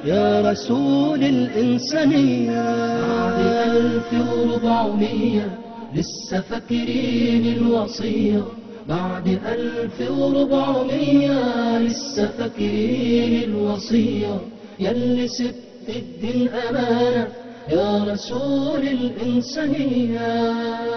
يا رسول الإنسانية بعد ألف وربعمية لسه فاكرين الوصية بعد ألف وربعمية لسه فاكرين الوصية يلي سبت الدين أمانة يا رسول الإنسانية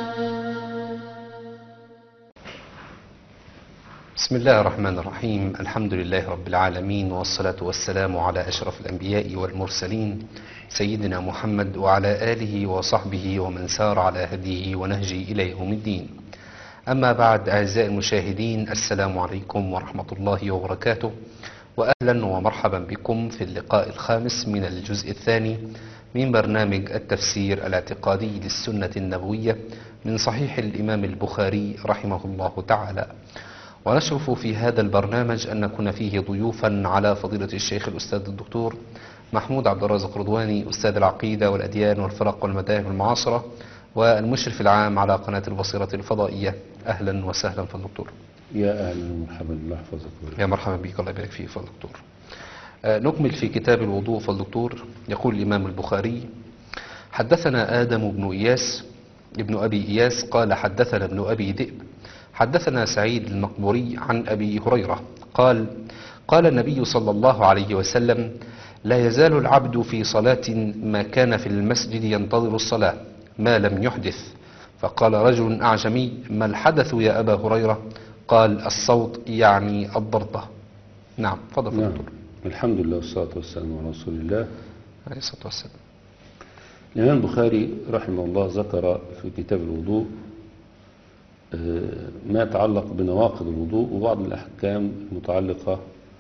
بسم الله الرحمن الرحيم الحمد لله رب العالمين والصلاة والسلام على أشرف الأنبياء والمرسلين سيدنا محمد وعلى آله وصحبه ومن سار على هديه ونهجه إلى يوم الدين أما بعد أعزائي المشاهدين السلام عليكم ورحمة الله وبركاته وأهلا ومرحبا بكم في اللقاء الخامس من الجزء الثاني من برنامج التفسير الاعتقادي للسنة النبوية من صحيح الإمام البخاري رحمه الله تعالى ونشرف في هذا البرنامج أن نكون فيه ضيوفا على فضيلة الشيخ الأستاذ الدكتور محمود عبد الرازق رضواني أستاذ العقيدة والأديان والفرق والمذاهب المعاصرة والمشرف العام على قناة البصيرة الفضائية أهلا وسهلا في الدكتور يا اهلا ومرحبا الله يحفظك ويرحمك. يا مرحبا بك الله يبارك فيك فضل الدكتور آه، نكمل في كتاب الوضوء فضل الدكتور يقول الإمام البخاري حدثنا آدم بن إياس ابن أبي إياس قال حدثنا ابن أبي ذئب حدثنا سعيد المقبوري عن أبي هريرة قال قال النبي صلى الله عليه وسلم لا يزال العبد في صلاة ما كان في المسجد ينتظر الصلاة ما لم يحدث فقال رجل أعجمي ما الحدث يا أبا هريرة قال الصوت يعني الضربة نعم تفضل نعم دكتور الحمد لله والصلاة والسلام على رسول الله عليه الصلاة والسلام الإمام البخاري رحمه الله ذكر في كتاب الوضوء آه، ما يتعلق بنواقض الوضوء وبعض الأحكام المتعلقة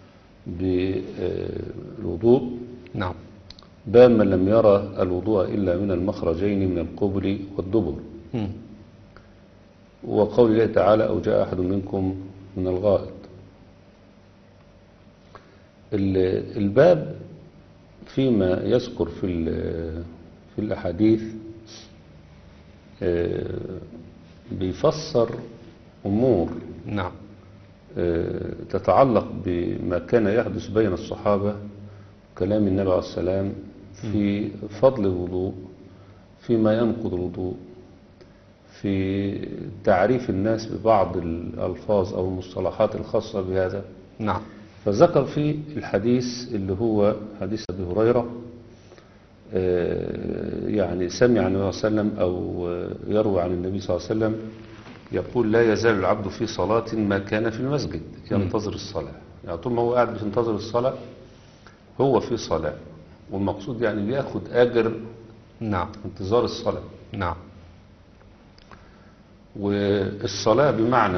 بالوضوء نعم باب من لم يرى الوضوء إلا من المخرجين من القبل والدبر مم. وقول الله تعالى أو جاء أحد منكم من الغائط ال- الباب فيما يذكر في ال- في الأحاديث آه، بيفسر أمور نعم آه، تتعلق بما كان يحدث بين الصحابة كلام النبي عليه السلام في فضل الوضوء فيما ينقض الوضوء في تعريف الناس ببعض الألفاظ أو المصطلحات الخاصة بهذا نعم فذكر في الحديث اللي هو حديث أبي هريرة آه، يعني سمع النبي صلى الله عليه وسلم أو آه، يروي عن النبي صلى الله عليه وسلم يقول لا يزال العبد في صلاة ما كان في المسجد ينتظر الصلاة يعني طول ما هو قاعد بينتظر الصلاة هو في صلاة والمقصود يعني بياخد أجر نعم انتظار الصلاة نعم والصلاة بمعنى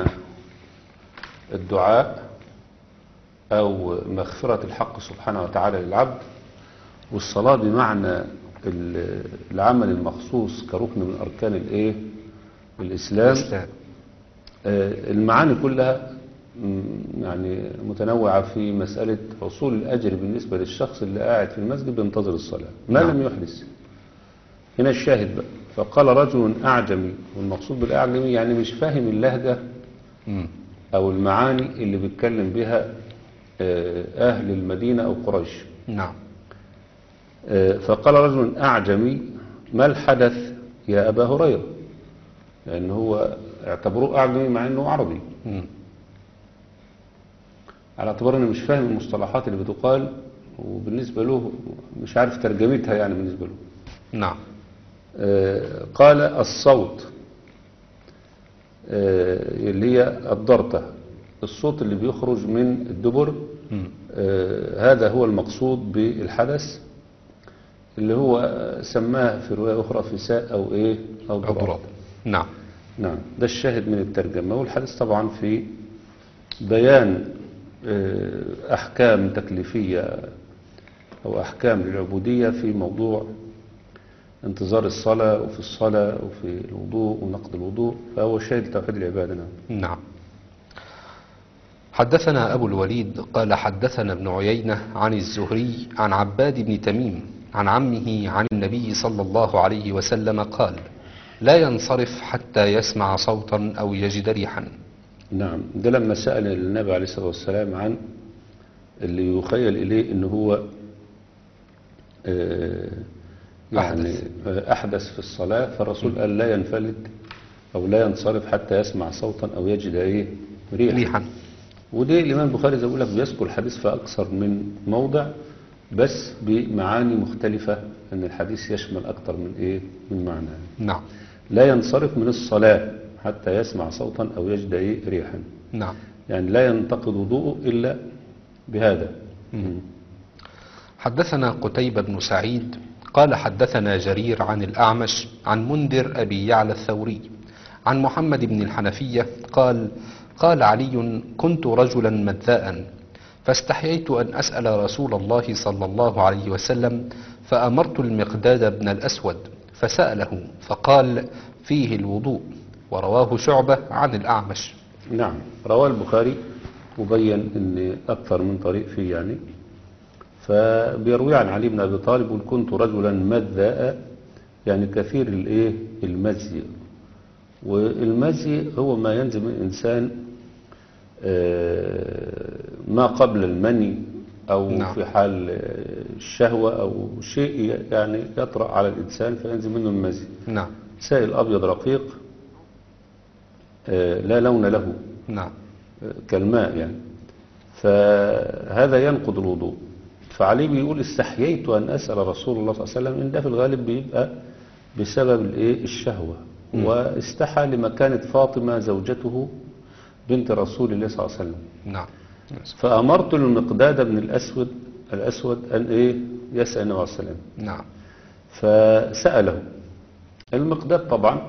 الدعاء أو مغفرة الحق سبحانه وتعالى للعبد والصلاة بمعنى ال- العمل المخصوص كركن من أركان الإيه؟ الإسلام الإسلام آه، المعاني كلها مم، يعني متنوعة في مسألة حصول الأجر بالنسبة للشخص اللي قاعد في المسجد بينتظر الصلاة ما نعم. لم يحدث هنا الشاهد بقى فقال رجل أعجمي والمقصود بالأعجمي يعني مش فاهم اللهجة مم. أو المعاني اللي بيتكلم بها آه، أهل المدينة أو قريش نعم آه، فقال رجل أعجمي ما الحدث يا أبا هريرة لأن هو اعتبروه أعجمي مع أنه عربي مم. على اعتبار انه مش فاهم المصطلحات اللي بتقال وبالنسبة له مش عارف ترجمتها يعني بالنسبة له نعم آه، قال الصوت آه، اللي هي الضرطة الصوت اللي بيخرج من الدبر مم. آه، هذا هو المقصود بالحدث اللي هو سماه في رواية أخرى فساء أو إيه أو أو ضراب ضراب نعم نعم ده الشاهد من الترجمة والحديث طبعا في بيان آه، أحكام تكليفية أو أحكام للعبودية في موضوع انتظار الصلاة وفي الصلاة وفي الوضوء ونقد الوضوء فهو شاهد توحيد العبادة نعم نعم حدثنا أبو الوليد قال حدثنا ابن عيينة عن الزهري عن عباد بن تميم عن عمه عن النبي صلى الله عليه وسلم قال لا ينصرف حتى يسمع صوتا أو يجد ريحا نعم ده لما سأل النبي عليه الصلاة والسلام عن اللي يخيل إليه إن هو آه، يعني أحدث. آه، أحدث في الصلاة فالرسول قال لا ينفلت أو لا ينصرف حتى يسمع صوتا أو يجد إيه ريحا ريحا ودي الإمام البخاري زي ما بقول لك بيذكر الحديث في أكثر من موضع بس بمعاني مختلفة أن الحديث يشمل أكثر من إيه من معنى نعم لا ينصرف من الصلاة حتى يسمع صوتا أو يجد إيه ريحا نعم يعني لا ينتقد وضوءه إلا بهذا حدثنا قتيبة بن سعيد قال حدثنا جرير عن الأعمش عن منذر أبي يعلى الثوري عن محمد بن الحنفية قال قال علي كنت رجلا مذاء فاستحييت أن أسأل رسول الله صلى الله عليه وسلم فأمرت المقداد بن الأسود فسأله فقال فيه الوضوء ورواه شعبة عن الأعمش نعم رواه البخاري وبين ان اكثر من طريق فيه يعني فبيروي عن علي بن ابي طالب يقول كنت رجلا مذاء يعني كثير الايه المزي والمزي هو ما ينزل من الانسان آه، ما قبل المني او نعم. في حال آه، الشهوه او شيء يعني يطرا على الانسان فينزل منه المزي نعم سائل ابيض رقيق آه، لا لون له نعم كالماء يعني فهذا ينقض الوضوء فعلي بيقول استحييت أن أسأل رسول الله صلى الله عليه وسلم إن ده في الغالب بيبقى بسبب الإيه الشهوة واستحى لما كانت فاطمة زوجته بنت رسول الله صلى الله عليه وسلم نعم فأمرت المقداد بن الأسود الأسود أن إيه يسأل النبي عليه السلام نعم فسأله المقداد طبعا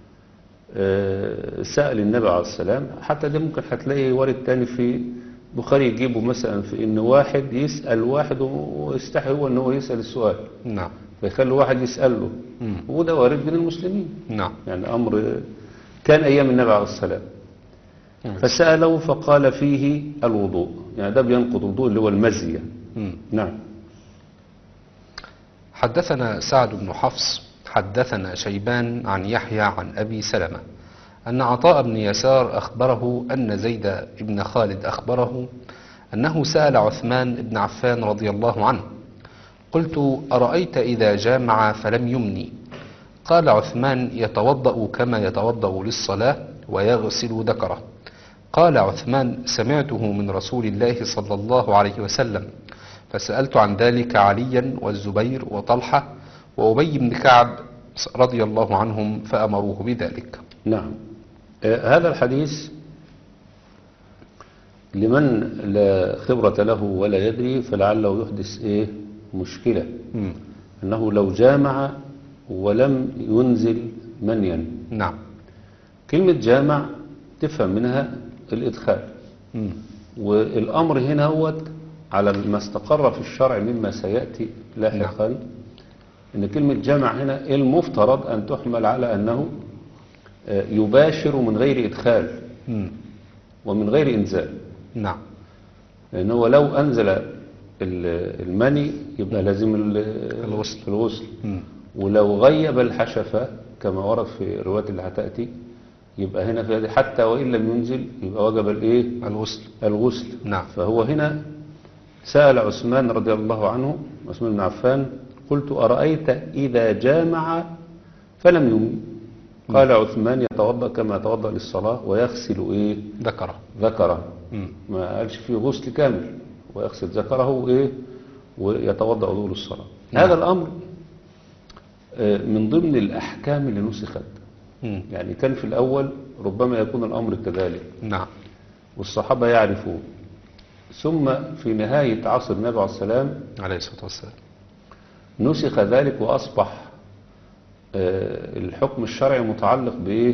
آه، سأل النبي عليه السلام حتى ده ممكن هتلاقي وارد تاني في بخاري يجيبه مثلا في ان واحد يسأل واحد ويستحي هو ان هو يسأل السؤال نعم فيخلي واحد يسأله مم. وده وارد بين المسلمين نعم يعني امر كان ايام النبي عليه السلام مم. فسأله فقال فيه الوضوء يعني ده بينقض الوضوء اللي هو المزي يعني. مم. نعم حدثنا سعد بن حفص حدثنا شيبان عن يحيى عن أبي سلمة أن عطاء بن يسار أخبره أن زيد بن خالد أخبره أنه سأل عثمان بن عفان رضي الله عنه قلت أرأيت إذا جامع فلم يمني قال عثمان يتوضأ كما يتوضأ للصلاة ويغسل ذكره قال عثمان سمعته من رسول الله صلى الله عليه وسلم فسألت عن ذلك عليا والزبير وطلحة وأبي بن كعب رضي الله عنهم فأمروه بذلك نعم آه، هذا الحديث لمن لا خبرة له ولا يدري فلعله يحدث ايه مشكلة مم. انه لو جامع ولم ينزل منيا نعم كلمة جامع تفهم منها الادخال مم. والامر هنا هو على ما استقر في الشرع مما سيأتي لاحقا ان كلمة جامع هنا المفترض ان تحمل على انه آه، يباشر من غير ادخال مم. ومن غير انزال نعم لان هو لو انزل ال- المني يبقى لازم ال- الغسل. الغسل مم. ولو غيب الحشفة كما ورد في الروايات اللي هتأتي يبقى هنا في هذه حتى وإن لم ينزل يبقى وجب الايه الغسل الغسل نعم. فهو هنا سأل عثمان رضي الله عنه عثمان بن عفان قلت أرأيت إذا جامع فلم يمن قال عثمان يتوضأ كما يتوضأ للصلاة ويغسل إيه ذكره ذكره مم. ما قالش فيه غسل كامل ويغسل ذكره إيه ويتوضأ وضوء للصلاة نعم. هذا الأمر آه، من ضمن الأحكام اللي نسخت مم. يعني كان في الأول ربما يكون الأمر كذلك نعم والصحابة يعرفون ثم في نهاية عصر النبي عليه السلام عليه الصلاة والسلام نسخ ذلك وأصبح آه، الحكم الشرعي متعلق بإيه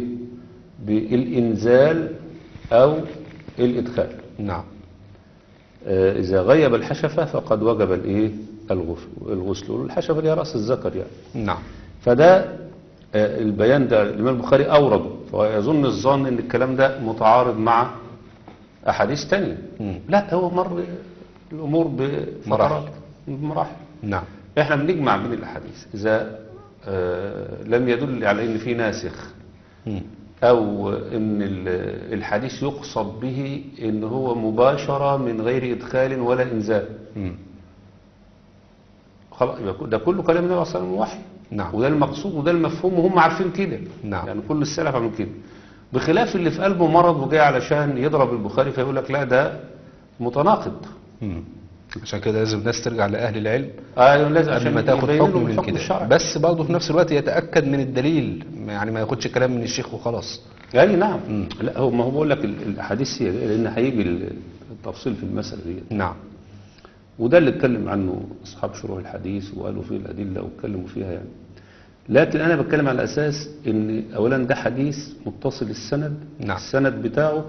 بالإنزال أو الإدخال نعم آه، إذا غيب الحشفة فقد وجب الإيه الغسل الغسل والحشفة دي رأس الذكر يعني نعم فده آه، البيان ده الإمام البخاري أورده فيظن الظن أن الكلام ده متعارض مع أحاديث تانية مم. لا هو مر الأمور بفترات مراحل. بمراحل نعم احنا بنجمع بين الأحاديث إذا آه، لم يدل على أن في ناسخ مم. أو أن ال- الحديث يقصد به أن هو مباشرة من غير إدخال ولا إنزال مم. خلاص يبقى ده كله كلام النبي صلى الله عليه وسلم وحي نعم. وده المقصود وده المفهوم وهم عارفين كده نعم. يعني كل السلف عملوا كده بخلاف اللي في قلبه مرض وجاي علشان يضرب البخاري فيقول لك لا ده متناقض مم. عشان كده لازم الناس ترجع لأهل العلم ايوه لازم قبل عشان ما تاخد يبين حكم لهم من الحكم كده الشرعي بس برضه في نفس الوقت يتأكد من الدليل يعني ما ياخدش كلام من الشيخ وخلاص اي نعم مم. لا هو ما هو بقول لك ال- الاحاديث هي لان هيجي التفصيل في المساله دي نعم وده اللي اتكلم عنه اصحاب شروح الحديث وقالوا فيه الادله واتكلموا فيها يعني لكن انا بتكلم على اساس ان اولا ده حديث متصل السند نعم. السند بتاعه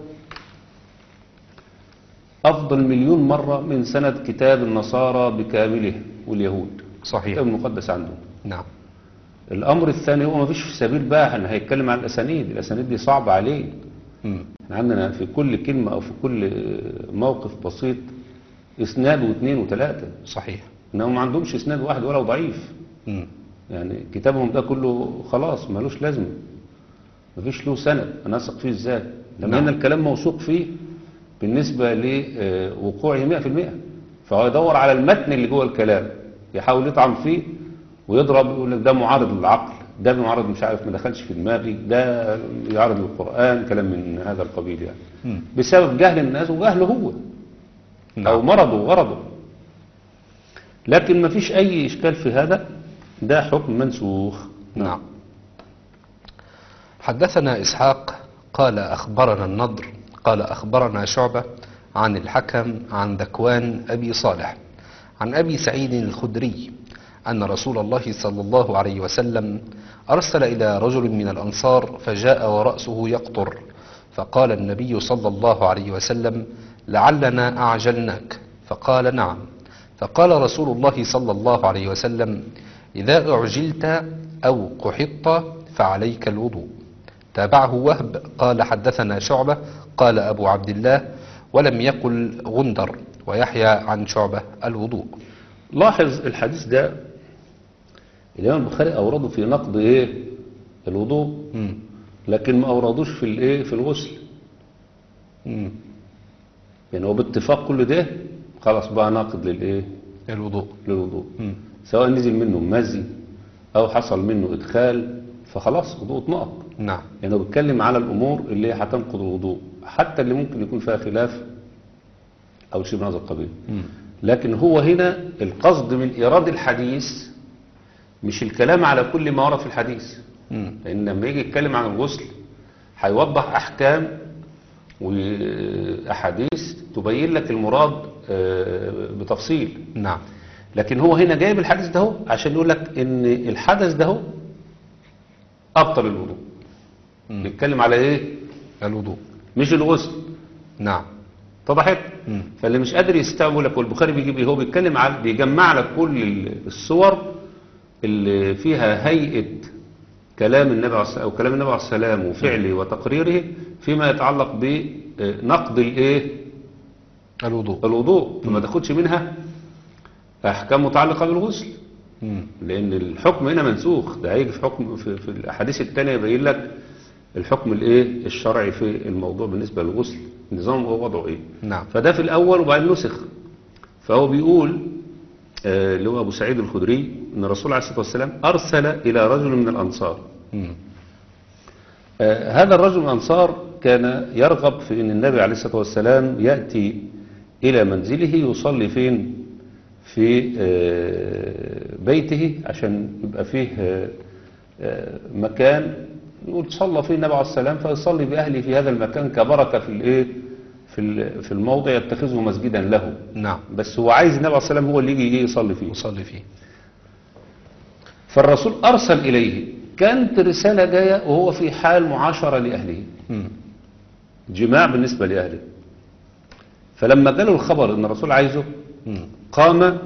افضل مليون مره من سند كتاب النصارى بكامله واليهود صحيح الكتاب المقدس عندهم نعم الامر الثاني هو ما فيش سبيل بقى ان هيتكلم عن الاسانيد الاسانيد دي صعبه عليه مم. احنا عندنا في كل كلمه او في كل موقف بسيط اسناد واثنين وثلاثه صحيح انهم ما عندهمش اسناد واحد ولا ضعيف مم. يعني كتابهم ده كله خلاص ملوش لازمه مفيش له سند انا اثق فيه ازاي لما نعم. هنا الكلام موثوق فيه بالنسبه لوقوعه 100% فهو يدور على المتن اللي جوه الكلام يحاول يطعن فيه ويضرب يقول لك ده معارض للعقل ده معارض مش عارف ما دخلش في دماغي ده يعارض القران كلام من هذا القبيل يعني مم. بسبب جهل الناس وجهله هو أو نعم. مرضه وغرضه لكن ما فيش أي إشكال في هذا ده حكم منسوخ نعم حدثنا إسحاق قال أخبرنا النضر قال أخبرنا شعبة عن الحكم عن ذكوان أبي صالح عن أبي سعيد الخدري أن رسول الله صلى الله عليه وسلم أرسل إلى رجل من الأنصار فجاء ورأسه يقطر فقال النبي صلى الله عليه وسلم لعلنا أعجلناك فقال نعم فقال رسول الله صلى الله عليه وسلم إذا أعجلت أو قحطت فعليك الوضوء تابعه وهب قال حدثنا شعبة قال أبو عبد الله ولم يقل غندر ويحيى عن شعبة الوضوء لاحظ الحديث ده الإمام البخاري أورده في نقد إيه الوضوء مم. لكن ما أوردوش في الإيه في الغسل مم. يعني هو باتفاق كل ده خلاص بقى ناقد للإيه الوضوء للوضوء مم. سواء نزل منه مزي أو حصل منه إدخال فخلاص وضوء اتنقض نعم يعني هو بيتكلم على الأمور اللي هي هتنقض الوضوء حتى اللي ممكن يكون فيها خلاف أو شيء من هذا القبيل مم. لكن هو هنا القصد من إيراد الحديث مش الكلام على كل ما ورد في الحديث مم. لأن لما يجي يتكلم عن الغسل هيوضح أحكام وأحاديث تبين لك المراد آه، بتفصيل نعم لكن هو هنا جايب الحديث ده هو عشان يقول لك ان الحدث ده هو ابطل الوضوء مم. بيتكلم على ايه الوضوء مش الغسل نعم اتضحت مم. فاللي مش قادر يستوعب يقول لك والبخاري بيجيب ايه هو بيتكلم على بيجمع لك كل ال- الصور اللي فيها هيئه كلام النبي عليه الصلاه او كلام النبي عليه السلام وفعله وتقريره فيما يتعلق بنقد الايه الوضوء الوضوء فما تاخدش منها احكام متعلقه بالغسل مم. لان الحكم هنا منسوخ ده هيجي في حكم في, في الاحاديث الثانيه يبين لك الحكم الايه الشرعي في الموضوع بالنسبه للغسل نظامه ووضعه ايه نعم فده في الاول وبعدين نسخ فهو بيقول آه، اللي هو ابو سعيد الخدري ان الرسول عليه الصلاه والسلام ارسل الى رجل من الانصار مم. آه، هذا الرجل من الأنصار كان يرغب في أن النبي عليه الصلاة والسلام يأتي إلى منزله يصلي فين في آه، بيته عشان يبقى فيه آه، آه، مكان يقول صلى فيه النبي عليه السلام فيصلي بأهله في هذا المكان كبركة في الإيه في ال- في الموضع يتخذه مسجدا له نعم بس هو عايز النبي عليه السلام هو اللي يجي إيه يصلي فيه نصلي فيه فالرسول أرسل إليه كانت رسالة جاية وهو في حال معاشرة لأهله مم. جماع بالنسبة لأهله فلما جاله الخبر ان الرسول عايزه مم. قام آه،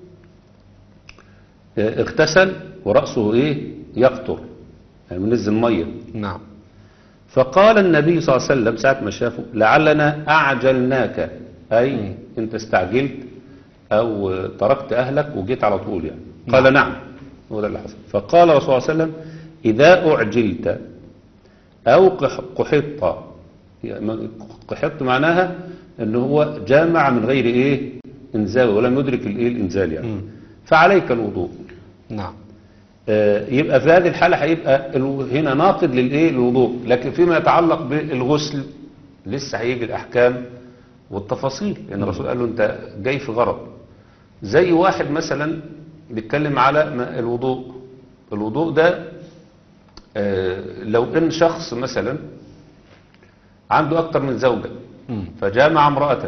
اغتسل ورأسه ايه يقطر يعني منزل مية نعم فقال النبي صلى الله عليه وسلم ساعة ما شافه لعلنا أعجلناك أي أنت استعجلت أو آه، تركت أهلك وجيت على طول يعني قال نعم هو ده اللي حصل فقال الرسول صلى الله عليه وسلم إذا أعجلت أو قح- قحطت يعني قحطت معناها أنه هو جامع من غير إيه إنزال ولم يدرك الإيه الإنزال يعني مم. فعليك الوضوء نعم آه، يبقى في هذه الحالة هيبقى الو- هنا ناقض للايه الوضوء لكن فيما يتعلق بالغسل لسه هيجي الأحكام والتفاصيل لأن الرسول قال له أنت جاي في غرض زي واحد مثلا بيتكلم على ما- الوضوء الوضوء ده آه، لو ان شخص مثلا عنده أكتر من زوجة مم. فجامع امرأة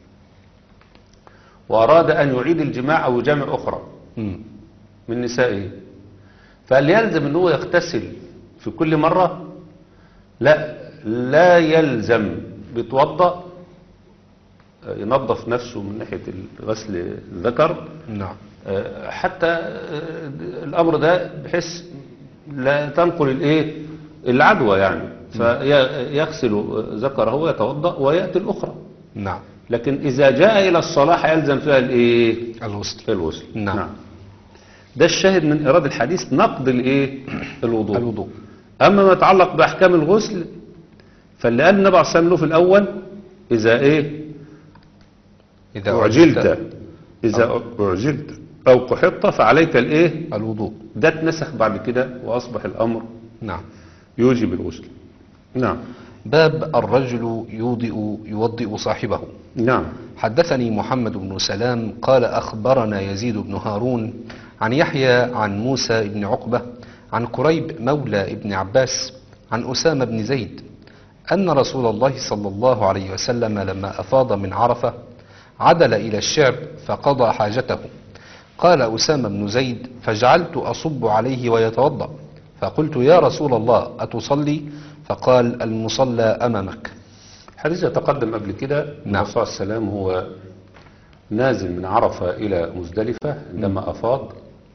وأراد أن يعيد الجماع أو يجامع أخرى مم. من نسائه فهل يلزم ان هو يغتسل في كل مرة لا لا يلزم بيتوضأ آه، ينظف نفسه من ناحية غسل الذكر نعم آه، حتى آه، الأمر ده بحيث لا تنقل الايه العدوى يعني فيغسل ذكره ويتوضأ ويأتي الأخرى نعم لكن إذا جاء إلى الصلاة يلزم فيها الايه الغسل الوصل نعم. ده الشاهد من إرادة الحديث نقد الايه الوضوء الوضوء أما ما يتعلق بأحكام الغسل فاللي قال النبي عليه الصلاة والسلام له في الأول إذا إيه إذا أعجلت إذا أعجلت أو قحطت فعليك الإيه الوضوء ده اتنسخ بعد كده وأصبح الأمر نعم يوجب الغسل نعم باب الرجل يوضئ يوضئ صاحبه نعم حدثني محمد بن سلام قال أخبرنا يزيد بن هارون عن يحيى عن موسى بن عقبة عن قريب مولى ابن عباس عن أسامة بن زيد أن رسول الله صلى الله عليه وسلم لما أفاض من عرفة عدل إلى الشعب فقضى حاجته قال أسامة بن زيد فجعلت أصب عليه ويتوضأ فقلت يا رسول الله أتصلي فقال المصلى أمامك حديث يتقدم قبل كده نعم. الرسول صلى الله عليه وسلم هو نازل من عرفة إلى مزدلفة عندما أفاض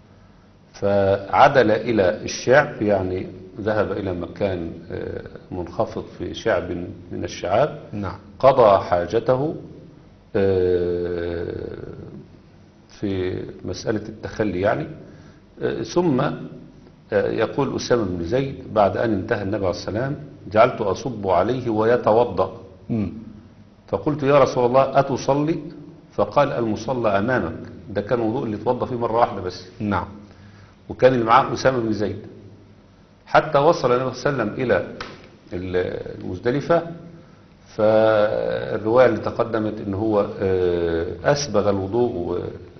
فعدل إلى الشعب يعني ذهب إلى مكان آه، منخفض في شعب من الشعاب نعم قضى حاجته آه، في مسألة التخلي يعني آه، ثم آه، يقول أسامة بن زيد بعد أن انتهى النبي عليه السلام جعلت أصب عليه ويتوضأ مم. فقلت يا رسول الله أتصلي فقال المصلى أمامك ده كان وضوء اللي اتوضى فيه مرة واحدة بس نعم وكان اللي معاه أسامة بن زيد حتى وصل النبي صلى الله عليه وسلم إلى ال- المزدلفة فالرواية اللي تقدمت ان هو آه، أسبغ الوضوء و-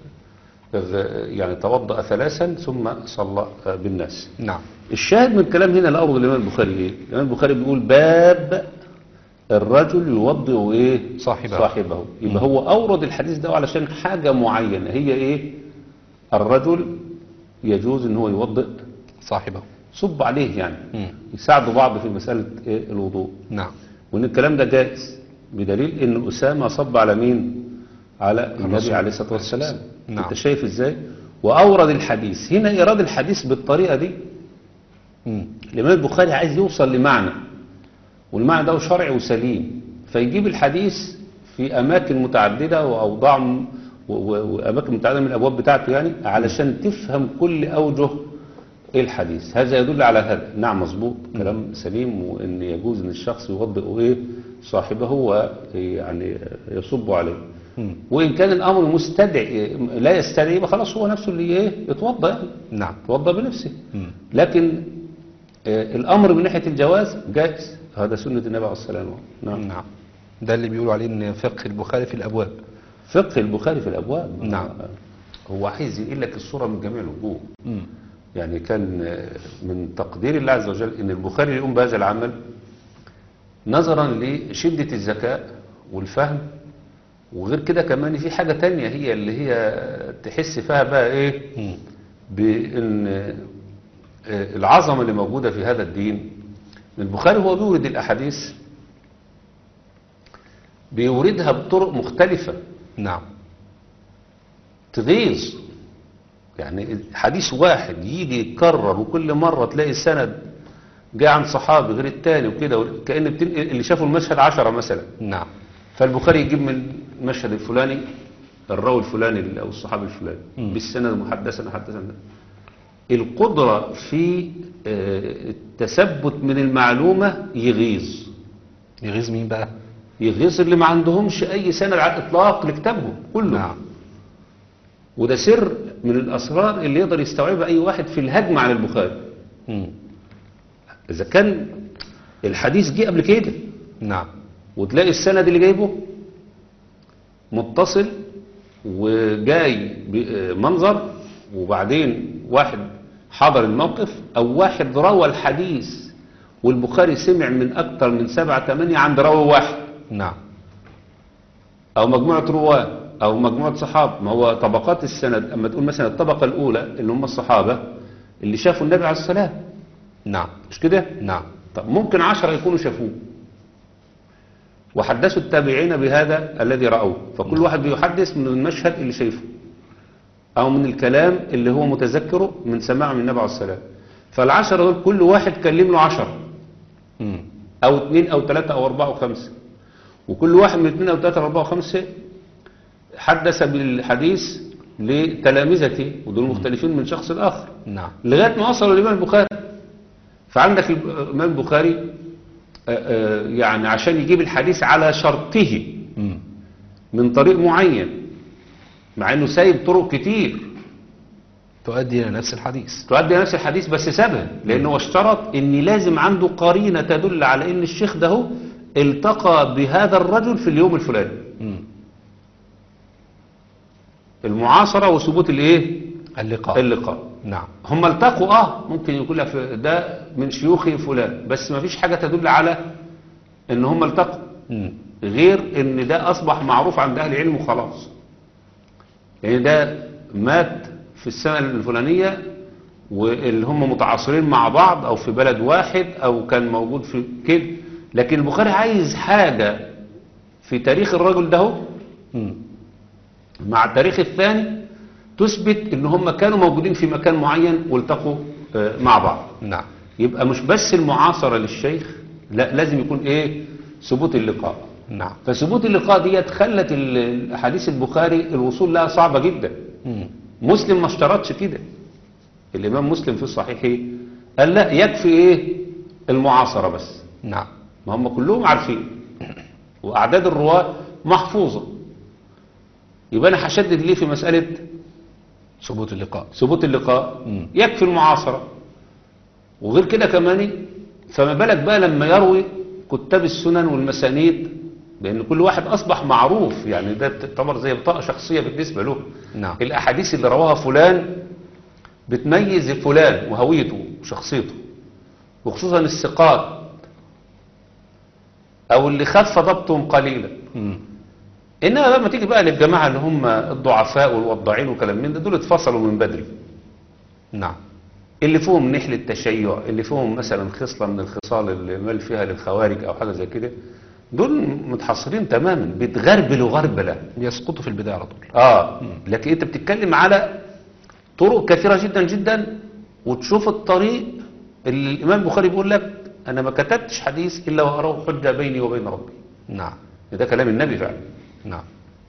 آه، يعني توضأ ثلاثا ثم صلى آه، بالناس نعم الشاهد من الكلام هنا الأرض الإمام البخاري إيه؟ الإمام البخاري بيقول باب الرجل يوضئ إيه صاحبه. صاحبه يبقى هو أورد الحديث ده علشان حاجة معينة هي إيه الرجل يجوز إن هو يوضئ صاحبه صب عليه يعني مم. يساعدوا بعض في مسألة إيه الوضوء نعم وإن الكلام ده جائز بدليل إن أسامة صب على مين على النبي الرسول. عليه الصلاة والسلام نعم. أنت شايف إزاي وأورد الحديث هنا إيراد الحديث بالطريقة دي مم. الإمام البخاري عايز يوصل لمعنى والمعنى ده شرعي وسليم فيجيب الحديث في أماكن متعددة وأوضاع م- و- و- وأماكن متعددة من الأبواب بتاعته يعني علشان تفهم كل أوجه الحديث هذا يدل على هذا نعم مظبوط كلام سليم وإن يجوز إن الشخص يوضئ إيه صاحبه ويعني يصب عليه مم. وإن كان الأمر مستدعي لا يستدعي يبقى خلاص هو نفسه اللي إيه يتوضأ يعني نعم يتوضأ بنفسه مم. لكن آه، الأمر من ناحية الجواز جائز هذا سنة النبي عليه الصلاة والسلام نعم نعم ده اللي بيقولوا عليه ان فقه البخاري في الابواب فقه البخاري في الأبواب نعم. آه، هو عايز ينقل لك الصورة من جميع الوجوه مم. يعني كان آه، من تقدير الله عز وجل ان البخاري يقوم بهذا العمل نظرا لشدة الذكاء والفهم وغير كده كمان في حاجة تانية هي اللي هي تحس فيها بقى ايه مم. بان آه، العظمة اللي موجودة في هذا الدين البخاري هو بيورد الأحاديث بيوردها بطرق مختلفة نعم تغيظ يعني حديث واحد يجي يتكرر وكل مرة تلاقي سند جاء عن صحابي غير التاني وكده كأن بتنقل اللي شافوا المشهد عشرة مثلا نعم فالبخاري يجيب من المشهد الفلاني الراوي الفلاني أو الصحابي الفلاني مم. بالسند محدثا حدثا القدرة في آه، التثبت من المعلومة يغيظ يغيظ مين بقى يغيظ اللي ما عندهمش أي سند على الإطلاق لكتابهم كله نعم وده سر من الأسرار اللي يقدر يستوعبها أي واحد في الهجمة على البخاري مم. إذا كان الحديث جه قبل كده نعم وتلاقي السند اللي جايبه متصل وجاي بمنظر وبعدين واحد حضر الموقف او واحد روى الحديث والبخاري سمع من اكتر من سبعة تمانية عند راوي واحد نعم او مجموعة رواه او مجموعة صحابة ما هو طبقات السند اما تقول مثلا الطبقة الاولى اللي هم الصحابة اللي شافوا النبي عليه الصلاة نعم مش كده نعم طب ممكن عشرة يكونوا شافوه وحدثوا التابعين بهذا الذي رأوه فكل واحد بيحدث من المشهد اللي شايفه أو من الكلام اللي هو متذكره من سماعه من النبي عليه السلام فالعشرة دول كل واحد كلم له عشرة مم. أو اثنين أو ثلاثة أو أربعة أو خمسة وكل واحد من اثنين أو ثلاثة أو أربعة أو خمسة حدث بالحديث لتلامذته ودول مختلفين من شخص لآخر نعم لغاية ما وصلوا الإمام البخاري فعندك الإمام البخاري آه، آه، يعني عشان يجيب الحديث على شرطه مم. من طريق معين مع انه سايب طرق كتير تؤدي إلى نفس الحديث تؤدي نفس الحديث بس سابها لانه هو اشترط ان لازم عنده قرينة تدل على ان الشيخ ده هو التقى بهذا الرجل في اليوم الفلاني مم. المعاصرة وثبوت الايه اللقاء اللقاء نعم هم التقوا اه ممكن يقول لك ده من شيوخي فلان بس ما فيش حاجة تدل على ان هم التقوا مم. غير ان ده اصبح معروف عند اهل العلم وخلاص يعني ده مات في السنة الفلانية واللي هم متعاصرين مع بعض او في بلد واحد او كان موجود في كده لكن البخاري عايز حاجة في تاريخ الرجل ده هو مم. مع التاريخ الثاني تثبت ان هم كانوا موجودين في مكان معين والتقوا آه، مع بعض نعم يبقى مش بس المعاصرة للشيخ لا لازم يكون ايه ثبوت اللقاء نعم فثبوت اللقاء ديت خلت ال- الاحاديث البخاري الوصول لها صعبة جدا مم. مسلم ما اشترطش كده الامام مسلم في صحيحه قال لا يكفي ايه المعاصرة بس نعم ما هم كلهم عارفين واعداد الرواة محفوظة يبقى انا هشدد ليه في مسألة ثبوت اللقاء ثبوت اللقاء مم. يكفي المعاصرة وغير كده كمان فما بالك بقى لما يروي كتاب السنن والمسانيد لأن كل واحد أصبح معروف يعني ده تعتبر زي بطاقة شخصية بالنسبة له نعم الأحاديث اللي رواها فلان بتميز فلان وهويته وشخصيته وخصوصا الثقات أو اللي خف ضبطهم قليلا مم. إنما لما تيجي بقى للجماعة اللي هم الضعفاء والوضاعين وكلام من ده دول اتفصلوا من بدري نعم اللي فيهم نحل التشيع اللي فيهم مثلا خصلة من الخصال اللي مال فيها للخوارج أو حاجة زي كده دول متحصرين تماما بيتغربلوا غربلة يسقطوا في البداية على طول اه لكن انت بتتكلم على طرق كثيرة جدا جدا وتشوف الطريق اللي الإمام البخاري بيقول لك أنا ما كتبتش حديث إلا وأراه حجة بيني وبين ربي نعم ده كلام النبي فعلا نعم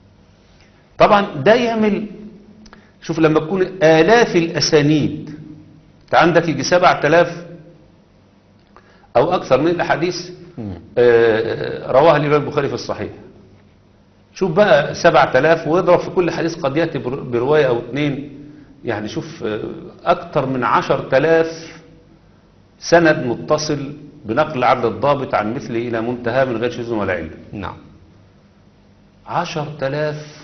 طبعا ده يعمل شوف لما تكون آلاف الأسانيد انت عندك يجي 7000 أو أكثر من الأحاديث مم. آه، رواها الإمام البخاري في الصحيح شوف بقى 7000 ويضرب في كل حديث قد يأتي بر- برواية أو اتنين يعني شوف آه، أكثر من 10000 سند متصل بنقل عبد الضابط عن مثله إلى منتهى من غير شذوذ ولا علة نعم عشر تلاف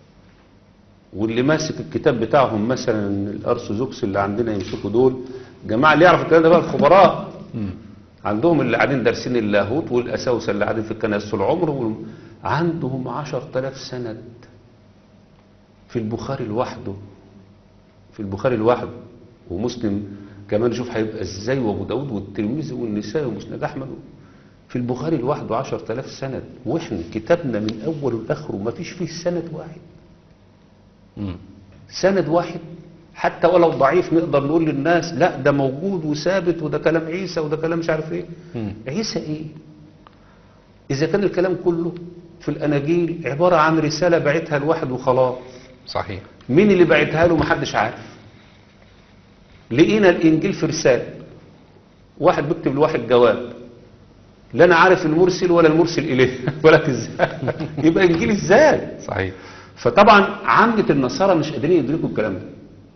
واللي ماسك الكتاب بتاعهم مثلا الارثوذكس اللي عندنا يمسكوا دول جماعة اللي يعرف الكلام ده بقى الخبراء مم. عندهم اللي قاعدين دارسين اللاهوت والاساوسه اللي قاعدين في الكنائس طول العمر وال- عندهم عشر تلاف سند في البخاري لوحده في البخاري لوحده ومسلم كمان شوف هيبقى ازاي وابو داود والترمذي والنسائي ومسند احمد في البخاري لوحده عشر تلاف سند واحنا كتابنا من اوله لاخره ما فيش فيه سند واحد مم. سند واحد حتى ولو ضعيف نقدر نقول للناس لا ده موجود وثابت وده كلام عيسى وده كلام مش عارف ايه مم. عيسى ايه اذا كان الكلام كله في الاناجيل عبارة عن رسالة بعتها الواحد وخلاص صحيح مين اللي بعتها له محدش عارف لقينا الانجيل في رسالة واحد بيكتب لواحد جواب لا انا عارف المرسل ولا المرسل اليه ولا ازاي يبقى انجيل ازاي صحيح فطبعا عامة النصارى مش قادرين يدركوا الكلام ده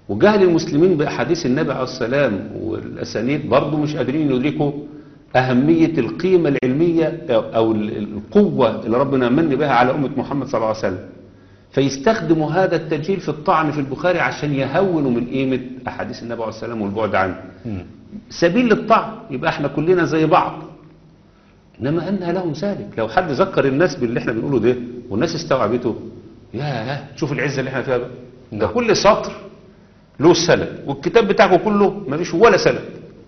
وجهل المسلمين بأحاديث النبي عليه السلام والأسانيد برضه مش قادرين يدركوا أهمية القيمة العلمية أو- أو ال- القوة اللي ربنا من بها على أمة محمد صلى الله عليه وسلم فيستخدموا هذا التجهيل في الطعن في البخاري عشان يهونوا من قيمة أحاديث النبي عليه السلام والبعد عنه مم. سبيل للطعن يبقى احنا كلنا زي بعض انما انها لهم ذلك لو حد ذكر الناس باللي احنا بنقوله ده والناس استوعبته يا شوف العزه اللي احنا فيها بقى ده نعم. كل سطر له سند والكتاب بتاعكم كله ما فيش ولا سند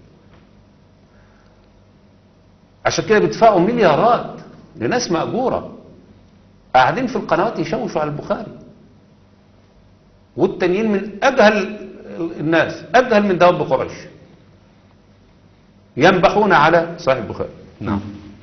عشان كده بيدفعوا مليارات لناس مأجورة قاعدين في القنوات يشوشوا على البخاري والتانيين من أجهل الناس أجهل من دواب قريش ينبحون على صحيح البخاري نعم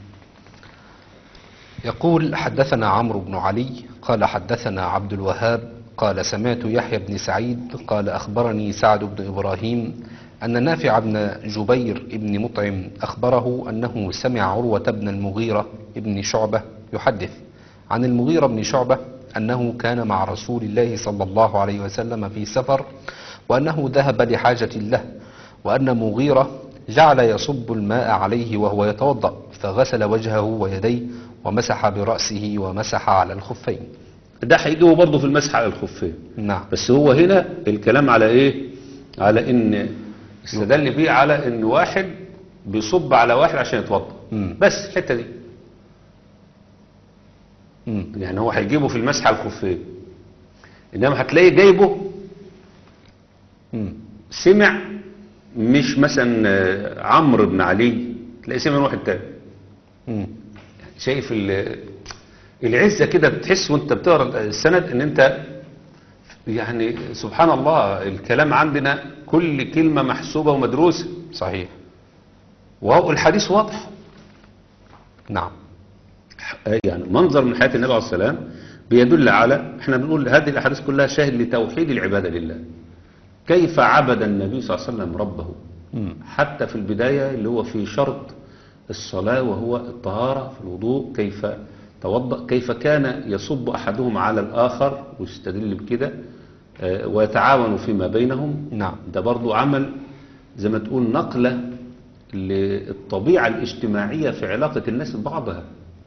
يقول حدثنا عمرو بن علي قال حدثنا عبد الوهاب قال سمعت يحيى بن سعيد قال أخبرني سعد بن إبراهيم أن نافع بن جبير بن مطعم أخبره أنه سمع عروة بن المغيرة بن شعبة يحدث عن المغيرة بن شعبة أنه كان مع رسول الله صلى الله عليه وسلم في سفر وأنه ذهب لحاجة له وأن مغيرة جعل يصب الماء عليه وهو يتوضأ فغسل وجهه ويديه ومسح برأسه ومسح على الخفين ده هيجيبه برضه في المسح على الخفين نعم بس هو هنا الكلام على ايه على ان استدل بيه على ان واحد بيصب على واحد عشان يتوضا مم. بس الحته دي مم. يعني هو هيجيبه في المسح على الخفين انما هتلاقي جايبه مم. سمع مش مثلا آه، عمرو بن علي تلاقي سمع من واحد تاني مم. شايف ال- العزة كده بتحس وانت بتقرا السند ان انت يعني سبحان الله الكلام عندنا كل كلمة محسوبة ومدروسة صحيح وهو الحديث واضح نعم يعني منظر من حياة النبي عليه السلام بيدل على احنا بنقول هذه الاحاديث كلها شاهد لتوحيد العبادة لله كيف عبد النبي صلى الله عليه وسلم ربه مم. حتى في البداية اللي هو في شرط الصلاة وهو الطهارة في الوضوء كيف توضأ كيف كان يصب أحدهم على الآخر ويستدل بكده آه، ويتعاونوا فيما بينهم نعم ده برضو عمل زي ما تقول نقلة للطبيعة الاجتماعية في علاقة الناس ببعضها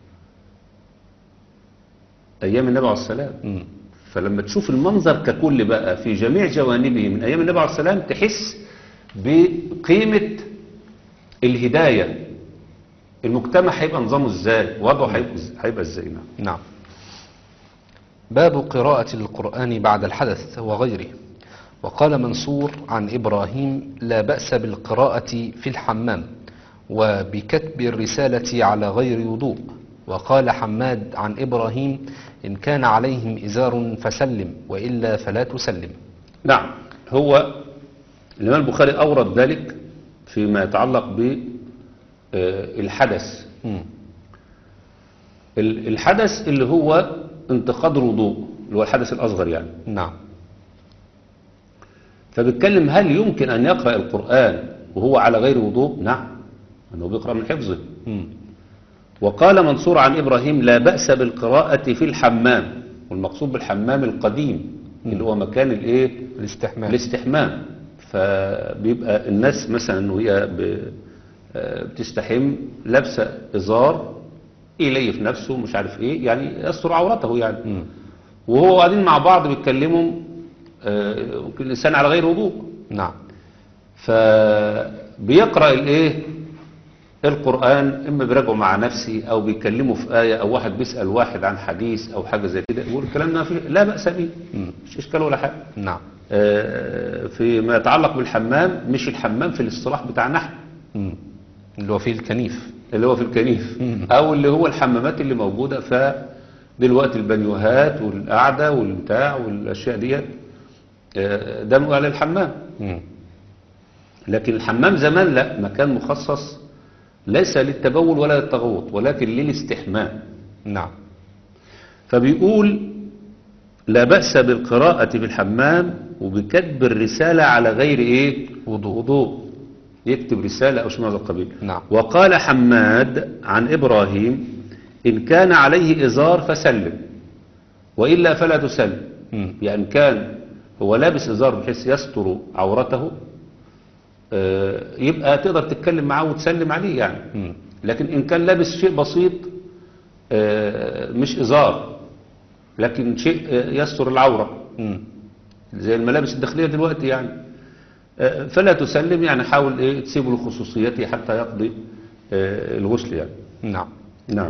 أيام النبي عليه السلام مم. فلما تشوف المنظر ككل بقى في جميع جوانبه من أيام النبي عليه السلام تحس بقيمة الهداية المجتمع هيبقى نظامه ازاي وضعه هيبقى هيبقى ازاي نعم نعم باب قراءة القرآن بعد الحدث وغيره وقال منصور عن إبراهيم لا بأس بالقراءة في الحمام وبكتب الرسالة على غير وضوء وقال حماد عن إبراهيم إن كان عليهم إزار فسلم وإلا فلا تسلم نعم هو الإمام البخاري أورد ذلك فيما يتعلق بالحدث مم. ال- الحدث اللي هو انتقاد الوضوء اللي هو الحدث الأصغر يعني نعم فبيتكلم هل يمكن أن يقرأ القرآن وهو على غير وضوء نعم أنه بيقرأ من حفظه مم. وقال منصور عن إبراهيم لا بأس بالقراءة في الحمام والمقصود بالحمام القديم اللي هو مكان الايه الاستحمام الاستحمام فبيبقى الناس مثلا وهي ب- آه، بتستحم لابسه ازار يليف نفسه مش عارف ايه يعني يستر عورته يعني مم. وهو قاعدين مع بعض بيتكلموا آه، ممكن الانسان على غير وضوء نعم فبيقرأ الايه القرآن اما بيراجعوا مع نفسي او بيتكلموا في آية او واحد بيسأل واحد عن حديث او حاجة زي كده يقول الكلام ده فيه لا بأس به مم. مش اشكال ولا حاجة نعم آه، فيما يتعلق بالحمام مش الحمام في الاصطلاح بتاعنا احنا مم. اللي هو فيه الكنيف اللي هو في الكنيف مم. او اللي هو الحمامات اللي موجودة ف دلوقتي البنيوهات والقعدة والبتاع والاشياء ديت آه، ده بنقول عليه الحمام مم. لكن الحمام زمان لا مكان مخصص ليس للتبول ولا للتغوط ولكن للاستحمام نعم فبيقول لا بأس بالقراءة في الحمام وبكتب الرسالة على غير ايه وضوء. وضوء يكتب رسالة او شيء من هذا القبيل نعم. وقال حماد عن ابراهيم ان كان عليه ازار فسلم وإلا فلا تسلم مم. يعني كان هو لابس إزار بحيث يستر عورته آه، يبقى تقدر تتكلم معاه وتسلم عليه يعني مم. لكن إن كان لابس شيء بسيط آه، مش إزار لكن شيء آه، يستر العورة مم. زي الملابس الداخلية دلوقتي يعني آه، فلا تسلم يعني حاول إيه تسيبه لخصوصيته حتى يقضي آه، الغسل يعني نعم نعم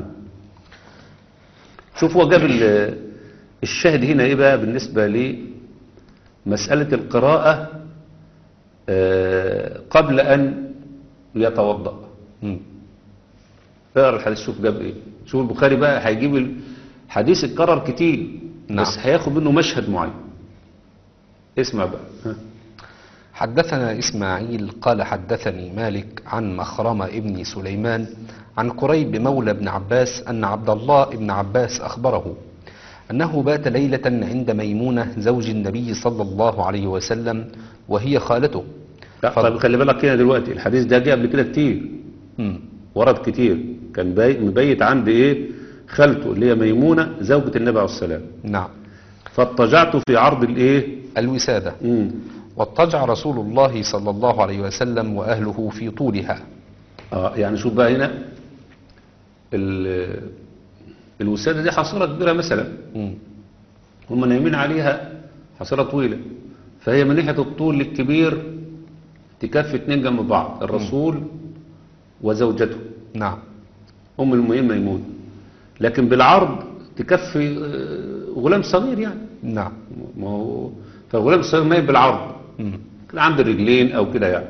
شوف هو جاب ال- الشاهد هنا ايه بقى بالنسبة لمسألة القراءة آه، قبل أن يتوضأ مم. اقرا الحديث شوف جاب ايه شوف البخاري بقى هيجيب الحديث اتكرر كتير نعم. بس هياخد منه مشهد معين اسمع بقى ها. حدثنا إسماعيل قال حدثني مالك عن مخرمة ابن سليمان عن قريب مولى بن عباس أن عبد الله بن عباس أخبره أنه بات ليلة عند ميمونة زوج النبي صلى الله عليه وسلم وهي خالته لا طيب خلي بالك هنا دلوقتي الحديث ده جه قبل كده كتير مم. ورد كتير كان باي- مبيت عند ايه خالته اللي هي ميمونة زوجة النبي عليه السلام نعم فاضطجعت في عرض الايه الوسادة مم. واضطجع رسول الله صلى الله عليه وسلم وأهله في طولها اه يعني شوف بقى هنا ال- الوسادة دي حصيرة كبيرة مثلا مم. هم نايمين عليها حصيرة طويلة فهي من ناحية الطول الكبير تكفي اتنين جنب بعض الرسول وزوجته نعم أم المؤمنين ميمون لكن بالعرض تكفي آه، غلام صغير يعني نعم ما هو فالغلام الصغير مايل بالعرض مم. كده عند الرجلين او كده يعني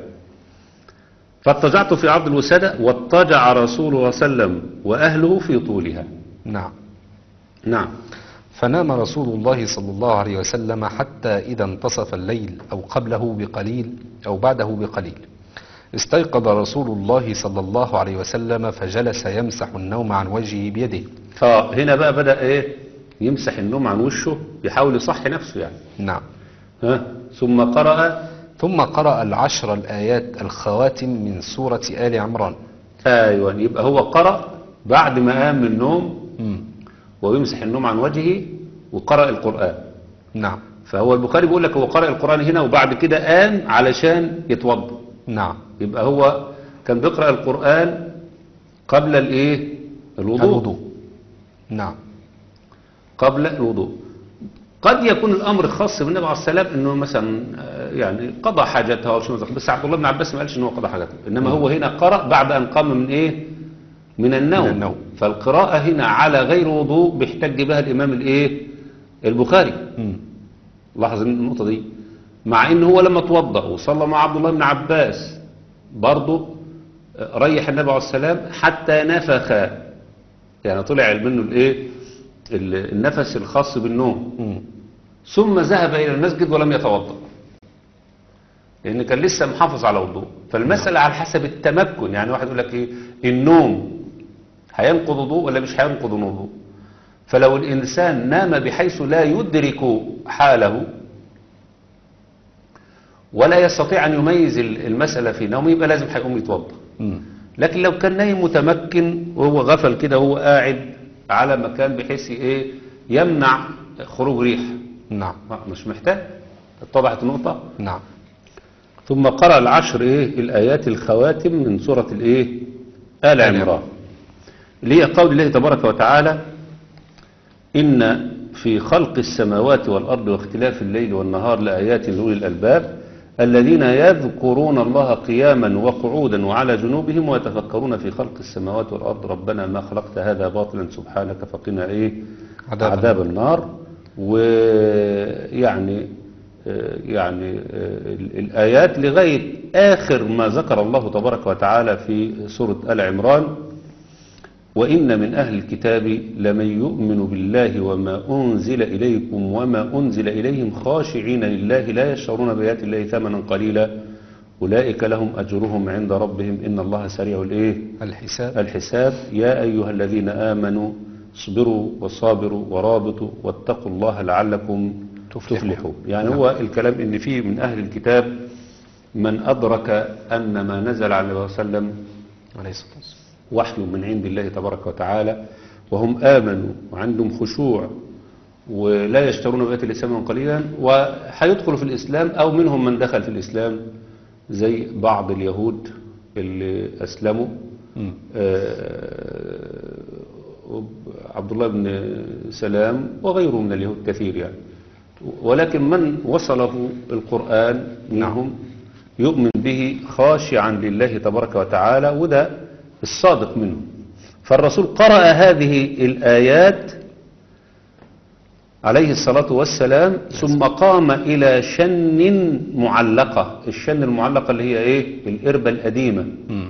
فاضطجعت في عرض الوسادة واضطجع رسول الله صلى الله عليه وسلم واهله في طولها نعم نعم فنام رسول الله صلى الله عليه وسلم حتى إذا انتصف الليل أو قبله بقليل أو بعده بقليل استيقظ رسول الله صلى الله عليه وسلم فجلس يمسح النوم عن وجهه بيده اه هنا بقى بدأ ايه يمسح النوم عن وشه يحاول يصحي نفسه يعني نعم ها ثم قرأ ثم قرأ العشر الآيات الخواتم من سورة آل عمران ايوه يبقى هو قرأ بعد ما قام من النوم مم. ويمسح النوم عن وجهه وقرأ القرآن نعم فهو البخاري بيقول لك هو قرأ القرآن هنا وبعد كده قام علشان يتوضا نعم يبقى هو كان بيقرأ القرآن قبل الايه الوضوء, الوضوء نعم قبل الوضوء قد يكون الامر خاص بالنبي عليه السلام انه مثلا آه، يعني قضى حاجته او شيء بس عبد الله بن عباس ما قالش ان هو قضى حاجته انما هو هنا قرأ بعد ان قام من ايه من النوم, من النوم. فالقراءة هنا على غير وضوء بيحتج بها الامام الايه البخاري مم. لاحظ النقطة دي مع ان هو لما توضأ وصلى مع عبد الله بن عباس برضه ريح النبي عليه السلام حتى نفخ يعني طلع منه الايه ال- النفس الخاص بالنوم مم. ثم ذهب الى المسجد ولم يتوضأ لان كان لسه محافظ على وضوء فالمسألة على حسب التمكن يعني واحد يقول لك ايه النوم هينقض وضوء ولا مش هينقض وضوء فلو الإنسان نام بحيث لا يدرك حاله ولا يستطيع أن يميز ال- المسألة في نومه يبقى لازم هيقوم يتوضا مم. لكن لو كان نايم متمكن وهو غفل كده وهو قاعد على مكان بحيث ايه يمنع خروج ريح نعم آه، مش محتاج اتضحت النقطة نعم ثم قرأ العشر ايه الآيات الخواتم من سورة الايه آل عمران اللي هي قول الله تبارك وتعالى إن في خلق السماوات والأرض واختلاف الليل والنهار لآيات لأولي الألباب الذين يذكرون الله قياما وقعودا وعلى جنوبهم ويتفكرون في خلق السماوات والأرض ربنا ما خلقت هذا باطلا سبحانك فقنا إيه عذاب عذاب النار ويعني آه، يعني آه، ال- الآيات لغاية آخر ما ذكر الله تبارك وتعالى في سورة آل عمران وإن من أهل الكتاب لمن يؤمن بالله وما أنزل إليكم وما أنزل إليهم خاشعين لله لا يشترون بآيات الله ثمنا قليلا أولئك لهم أجرهم عند ربهم إن الله سريع الإيه الحساب الحساب يا أيها الذين آمنوا اصبروا وصابروا ورابطوا واتقوا الله لعلكم تفلحون. تفلحون يعني نعم. هو الكلام إن فيه من أهل الكتاب من أدرك أن ما نزل على النبي صلى الله عليه وسلم عليه الصلاة والسلام وحي من عند الله تبارك وتعالى وهم آمنوا وعندهم خشوع ولا يشترون بآيات الله ثمنا قليلا وهيدخلوا في الإسلام أو منهم من دخل في الإسلام زي بعض اليهود اللي أسلموا مم. آه، عبد الله بن سلام وغيره من اليهود كثير يعني ولكن من وصله القرآن منهم يؤمن به خاشعا لله تبارك وتعالى وده الصادق منه فالرسول قرأ هذه الآيات عليه الصلاة والسلام ثم قام إلى شن معلقة الشن المعلقة اللي هي إيه الإربة القديمة مم.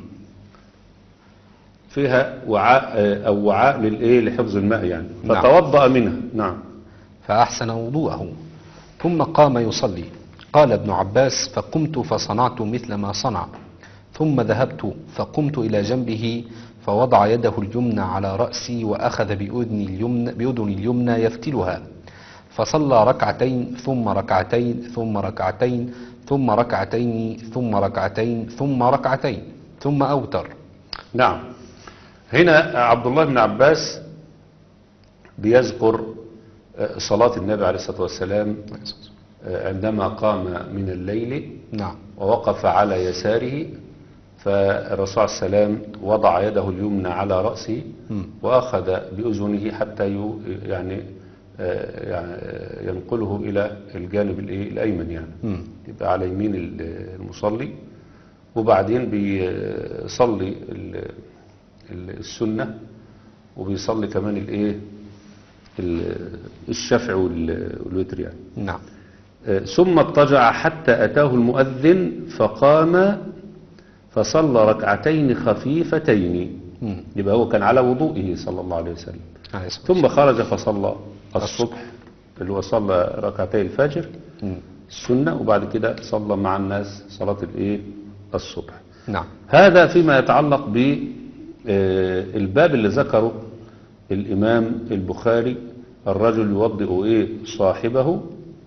فيها وعاء آه، أو وعاء للإيه لحفظ الماء يعني نعم. فتوضأ منها نعم فأحسن وضوءه ثم قام يصلي قال ابن عباس فقمت فصنعت مثل ما صنع ثم ذهبت فقمت إلى جنبه فوضع يده اليمنى على رأسي وأخذ بأذني اليمنى, بأذني اليمنى يفتلها فصلى ركعتين ثم ركعتين ثم ركعتين ثم ركعتين ثم ركعتين ثم ركعتين ثم أوتر نعم هنا عبد الله بن عباس بيذكر آه، صلاة النبي عليه الصلاة والسلام آه، عندما قام من الليل نعم ووقف على يساره فالرسول عليه السلام وضع يده اليمنى على رأسه مم. وأخذ بأذنه حتى يو- يعني آه، يعني آه، ينقله إلى الجانب الإيه؟ الأيمن يعني مم. يبقى على يمين ال- المصلي وبعدين بيصلي ال- ال- السنة وبيصلي كمان الايه ال- الشفع وال- والوتر يعني نعم آه، ثم اضطجع حتى أتاه المؤذن فقام فصلى ركعتين خفيفتين مم. يبقى هو كان على وضوئه صلى الله عليه وسلم عليه الصلاة ثم خرج فصلى الصبح اللي هو صلى ركعتي الفجر مم. السنة وبعد كده صلى مع الناس صلاة الايه الصبح نعم هذا فيما يتعلق بالباب اللي ذكره الإمام البخاري الرجل يوضئ إيه صاحبه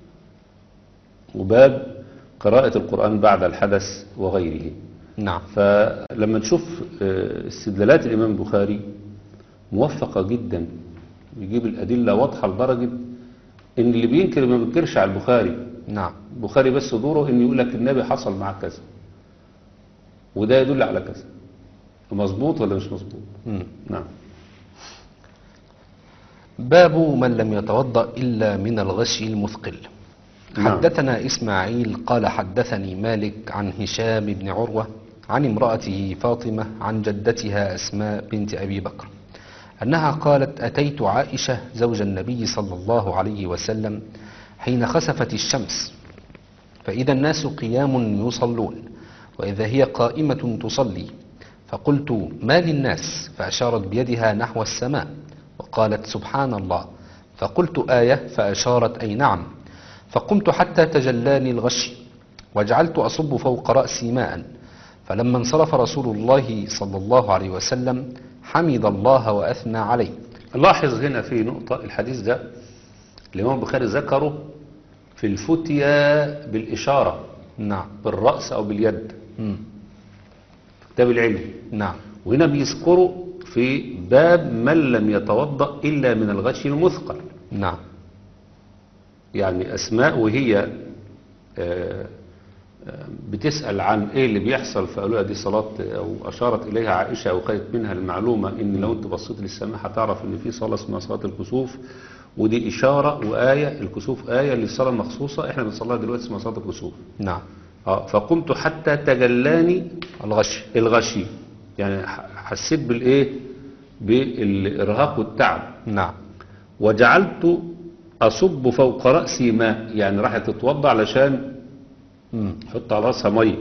وباب قراءة القرآن بعد الحدث وغيره نعم فلما نشوف آه، استدلالات الإمام البخاري موفقة جدا يجيب الأدلة واضحة لدرجة إن اللي بينكر ما بينكرش على البخاري نعم البخاري بس دوره إن يقول لك النبي حصل معاه كذا وده يدل على كذا مظبوط ولا مش مظبوط مم. نعم باب من لم يتوضأ إلا من الغش المثقل نعم. حدثنا إسماعيل قال حدثني مالك عن هشام بن عروة عن امرأته فاطمة عن جدتها أسماء بنت أبي بكر أنها قالت أتيت عائشة زوج النبي صلى الله عليه وسلم حين خسفت الشمس فإذا الناس قيام يصلون وإذا هي قائمة تصلي فقلت ما للناس فأشارت بيدها نحو السماء وقالت سبحان الله فقلت آية فأشارت أي نعم فقمت حتى تجلاني الغش وجعلت أصب فوق رأسي ماء فلما انصرف رسول الله صلى الله عليه وسلم حمد الله وأثنى عليه لاحظ هنا في نقطة الحديث ده الإمام البخاري ذكره في الفتية بالإشارة نعم بالرأس أو باليد مم. كتاب العلم نعم وهنا بيذكره في باب من لم يتوضأ إلا من الغش المثقل نعم يعني أسماء وهي آه، آه، بتسأل عن ايه اللي بيحصل فقالوا لها دي صلاة او اشارت اليها عائشة او خدت منها المعلومة ان لو انت بصيت للسماء هتعرف ان في صلاة اسمها صلاة الكسوف ودي اشارة وآية الكسوف آية للصلاة المخصوصة احنا بنصليها دلوقتي اسمها صلاة الكسوف نعم اه فقمت حتى تجلاني الغش الغشي يعني ح- حسيت بالايه بالارهاق والتعب نعم وجعلت اصب فوق راسي ماء يعني راحت تتوضا علشان مم. حط على راسها ميه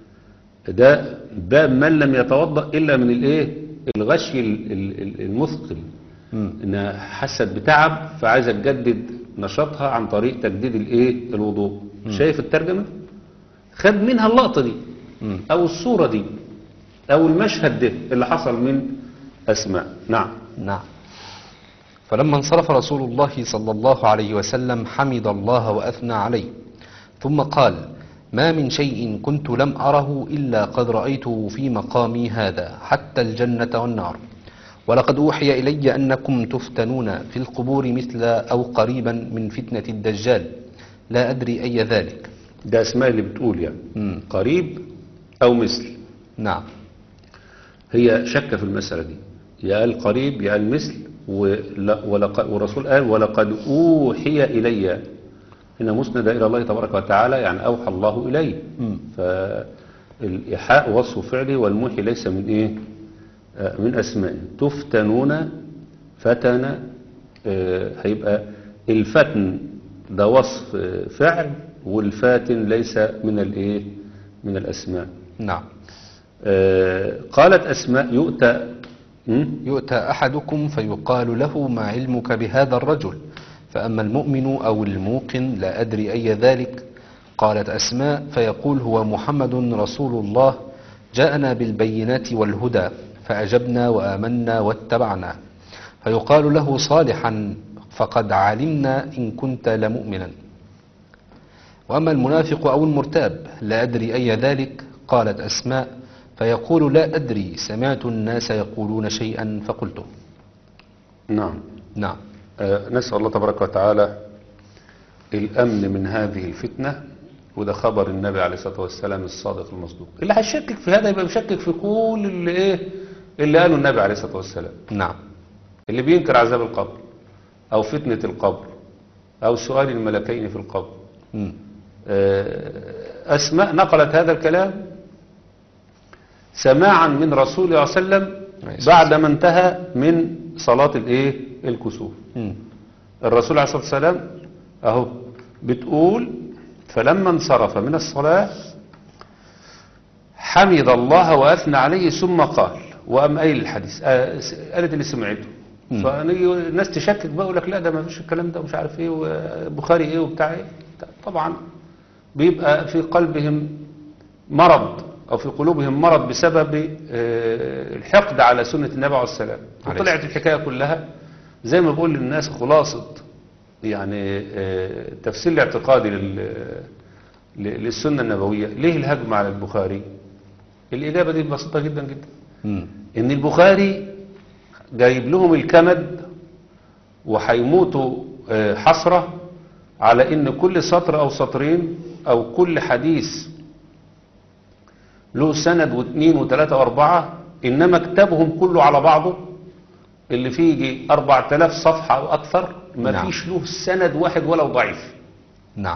ده باب من لم يتوضا الا من الايه الغشي ال- ال- ال- المثقل مم. انها حست بتعب فعايزه تجدد نشاطها عن طريق تجديد الايه الوضوء شايف الترجمه خد منها اللقطه دي مم. او الصوره دي او المشهد ده اللي حصل من اسماء نعم نعم فلما انصرف رسول الله صلى الله عليه وسلم حمد الله وأثنى عليه ثم قال ما من شيء كنت لم أره إلا قد رأيته في مقامي هذا حتى الجنة والنار ولقد أوحي إلي أنكم تفتنون في القبور مثل أو قريبا من فتنة الدجال لا أدري أي ذلك ده اسماء اللي بتقول يعني مم. قريب أو مثل نعم هي شك في المسألة دي يا قال قريب يا قال مثل ولا- ولق- والرسول قال ولقد أوحي إلي هنا مسند إلى الله تبارك وتعالى يعني أوحى الله إلي مم. فالإيحاء وصف فعلي والموحي ليس من إيه آه، من أسمائه تفتنون فتن آه، هيبقى الفتن ده وصف آه، فعل والفاتن ليس من الإيه من الأسماء نعم آه، قالت أسماء يؤتى م? يؤتى أحدكم فيقال له ما علمك بهذا الرجل فأما المؤمن أو الموقن لا أدري أي ذلك قالت أسماء فيقول هو محمد رسول الله جاءنا بالبينات والهدى فأجبنا وآمنا واتبعنا فيقال له صالحا فقد علمنا إن كنت لمؤمنا وأما المنافق أو المرتاب لا أدري أي ذلك قالت أسماء فيقول لا أدري سمعت الناس يقولون شيئا فقلته نعم نعم آه، نسأل الله تبارك وتعالى الأمن من هذه الفتنة وده خبر النبي عليه الصلاة والسلام الصادق المصدوق اللي هيشكك في هذا يبقى بيشكك في كل اللي ايه اللي قاله النبي عليه الصلاة والسلام نعم اللي بينكر عذاب القبر أو فتنة القبر أو سؤال الملكين في القبر مم. آه، أسماء نقلت هذا الكلام سماعا من رسول الله صلى الله عليه وسلم بعدما انتهى من صلاة الايه الكسوف مم. الرسول عليه الصلاة والسلام اهو بتقول فلما انصرف من الصلاة حمد الله وأثنى عليه ثم قال وأم قايل الحديث آه، س- قالت اللي سمعته مم. فنيجي الناس تشكك بقى يقول لك لا ده ما فيش الكلام ده ومش عارف ايه وبخاري ايه وبتاع ايه طبعا بيبقى في قلبهم مرض او في قلوبهم مرض بسبب آه، الحقد على سنة النبي عليه السلام عليه وطلعت الحكاية كلها زي ما بقول للناس خلاصة يعني آه، التفسير الاعتقادي لل- ل- للسنة النبوية ليه الهجم على البخاري الإجابة دي بسيطة جدا جدا مم. ان البخاري جايب لهم الكمد وهيموتوا آه، حسرة على ان كل سطر او سطرين او كل حديث له سند واثنين وثلاثة واربعة انما كتابهم كله على بعضه اللي فيه يجي 4000 صفحة او اكثر ما نعم. فيش له سند واحد ولو ضعيف نعم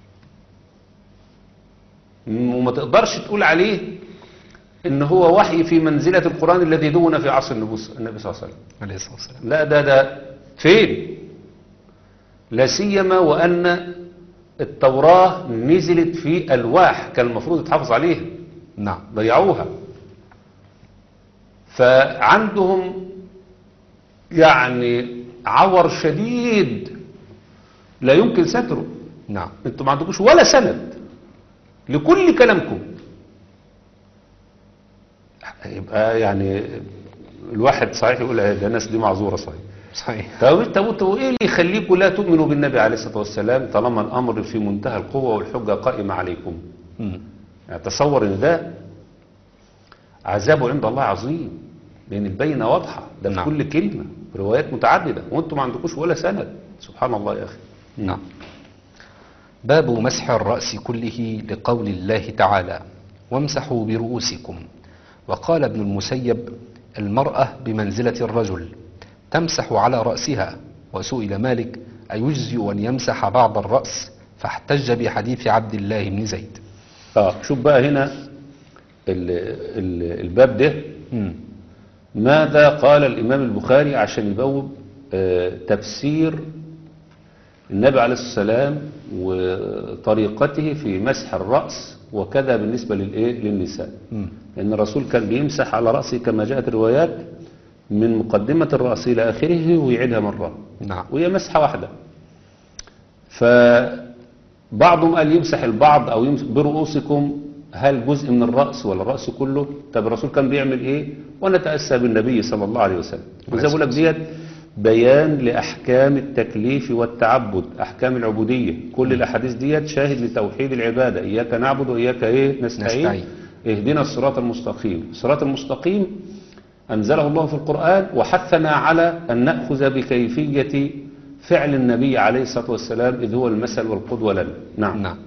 وما تقدرش تقول عليه ان هو وحي في منزلة القرآن الذي دون في عصر النبوس- النبي صلى الله عليه وسلم عليه الصلاة والسلام لا ده ده فين لا سيما وأن التوراة نزلت في ألواح كان المفروض يتحافظ عليها نعم ضيعوها فعندهم يعني عور شديد لا يمكن ستره نعم انتوا ما عندكوش ولا سند لكل كلامكم يبقى يعني الواحد صحيح يقول إيه ده الناس دي معذوره صحيح صحيح طب انت قلت ايه اللي يخليكم لا تؤمنوا بالنبي عليه الصلاه والسلام طالما الامر في منتهى القوه والحجه قائمه عليكم مم. يعني تصور ان ده عذابه عند الله عظيم لان البينه واضحه ده في نعم. كل كلمه روايات متعدده وانتم ما عندكوش ولا سند سبحان الله يا اخي نعم باب مسح الرأس كله لقول الله تعالى وامسحوا برؤوسكم وقال ابن المسيب المرأة بمنزلة الرجل تمسح على رأسها وسئل مالك أيجزئ أن يمسح بعض الرأس فاحتج بحديث عبد الله بن زيد اه شوف بقى هنا ال ال الباب ده مم. ماذا قال الإمام البخاري عشان يبوب آه، تفسير النبي عليه الصلاة والسلام وطريقته في مسح الرأس وكذا بالنسبة للإيه للنساء مم. لأن الرسول كان بيمسح على رأسه كما جاءت الروايات من مقدمة الرأس إلى آخره ويعيدها مرة نعم وهي مسحة واحدة فبعضهم قال يمسح البعض أو يمسح برؤوسكم هل جزء من الرأس ولا الرأس كله طب الرسول كان بيعمل إيه ونتأسى بالنبي صلى الله عليه وسلم وزي بقول لك ديت بيان لأحكام التكليف والتعبد أحكام العبودية كل الأحاديث ديت شاهد لتوحيد العبادة إياك نعبد وإياك إيه نستعين, نستعين. اهدنا الصراط المستقيم الصراط المستقيم أنزله الله في القرآن وحثنا على أن نأخذ بكيفية فعل النبي عليه الصلاة والسلام إذ هو المثل والقدوة لنا نعم نعم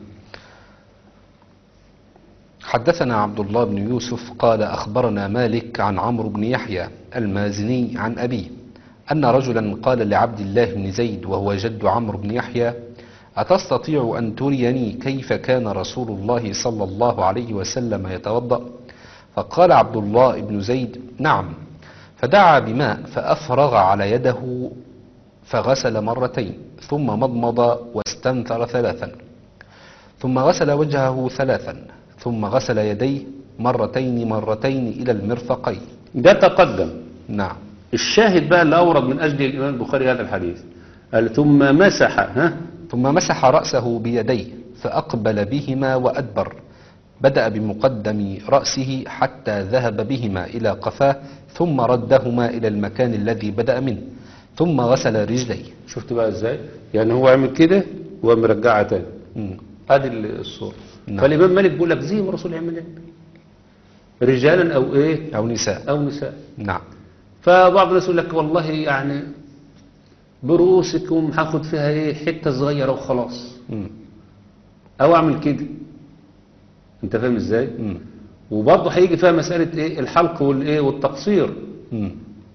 حدثنا عبد الله بن يوسف قال أخبرنا مالك عن عمرو بن يحيى المازني عن أبيه أن رجلا قال لعبد الله بن زيد وهو جد عمرو بن يحيى أتستطيع أن تريني كيف كان رسول الله صلى الله عليه وسلم يتوضأ فقال عبد الله بن زيد نعم فدعا بماء فأفرغ على يده فغسل مرتين ثم مضمض واستنثر ثلاثا ثم غسل وجهه ثلاثا ثم غسل يديه مرتين مرتين إلى المرفقين ده تقدم نعم الشاهد بقى اللي أورد من أجل الإمام البخاري هذا الحديث قال ثم مسح ها ثم مسح رأسه بيديه فأقبل بهما وأدبر بدأ بمقدم رأسه حتى ذهب بهما إلى قفاه ثم ردهما إلى المكان الذي بدأ منه ثم غسل رجليه شفت بقى ازاي يعني هو عمل كده ومرجعها تاني مم. ادي الصورة نعم. فالإمام مالك بيقول لك زي ما الرسول يعمل ايه رجالا أو إيه أو نساء أو نساء نعم فبعض الناس يقول لك والله يعني برؤوسكم هاخد فيها ايه حته صغيره وخلاص مم. او اعمل كده انت فاهم ازاي مم. وبرضه هيجي فيها مساله ايه الحلق والايه والتقصير مم.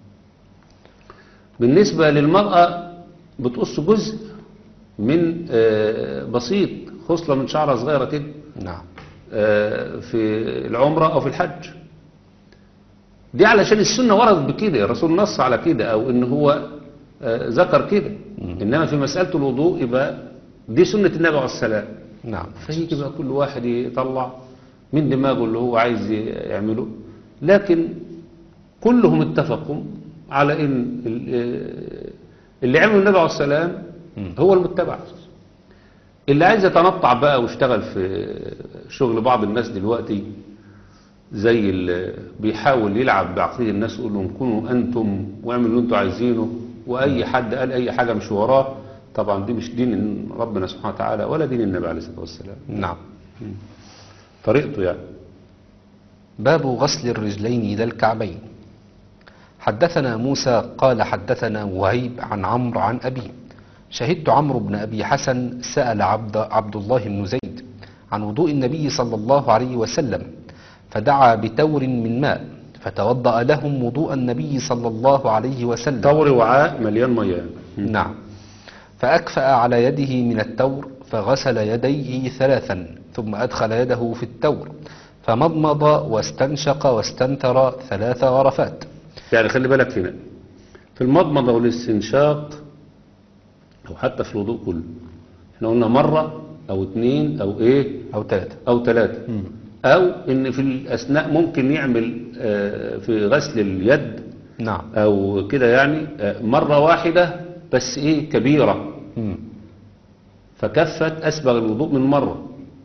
بالنسبه للمراه بتقص جزء من آه، بسيط خصله من شعرها صغيره كده نعم آه، في العمره او في الحج دي علشان السنه وردت بكده الرسول نص على كده او ان هو آه، ذكر كده انما في مساله الوضوء يبقى دي سنه النبي عليه السلام نعم فيجي بقى كل واحد يطلع من دماغه اللي هو عايز يعمله لكن كلهم اتفقوا على ان ال- آه، اللي عمله النبي عليه السلام هو المتبع اللي عايز يتنطع بقى ويشتغل في شغل بعض الناس دلوقتي زي اللي بيحاول يلعب بعقلية الناس يقول لهم كونوا أنتم واعملوا اللي أنتم عايزينه وأي حد قال أي حاجة مش وراه طبعا دي مش دين ربنا سبحانه وتعالى ولا دين النبي عليه الصلاة والسلام نعم طريقته يعني باب غسل الرجلين إلى الكعبين حدثنا موسى قال حدثنا وهيب عن عمرو عن أبيه شهدت عمرو بن أبي حسن سأل عبد, عبد الله بن زيد عن وضوء النبي صلى الله عليه وسلم فدعا بتور من ماء فتوضأ لهم وضوء النبي صلى الله عليه وسلم طور وعاء مليان مياه نعم فأكفأ على يده من التور فغسل يديه ثلاثا ثم أدخل يده في التور فمضمض واستنشق واستنثر ثلاث غرفات يعني خلي بالك هنا في المضمضة والاستنشاق أو حتى في الوضوء كله احنا قلنا مرة أو اتنين أو إيه أو ثلاثة أو ثلاثة أو إن في الأثناء ممكن يعمل آه، في غسل اليد نعم أو كده يعني آه، مرة واحدة بس إيه كبيرة مم. فكفت أسبغ الوضوء من مرة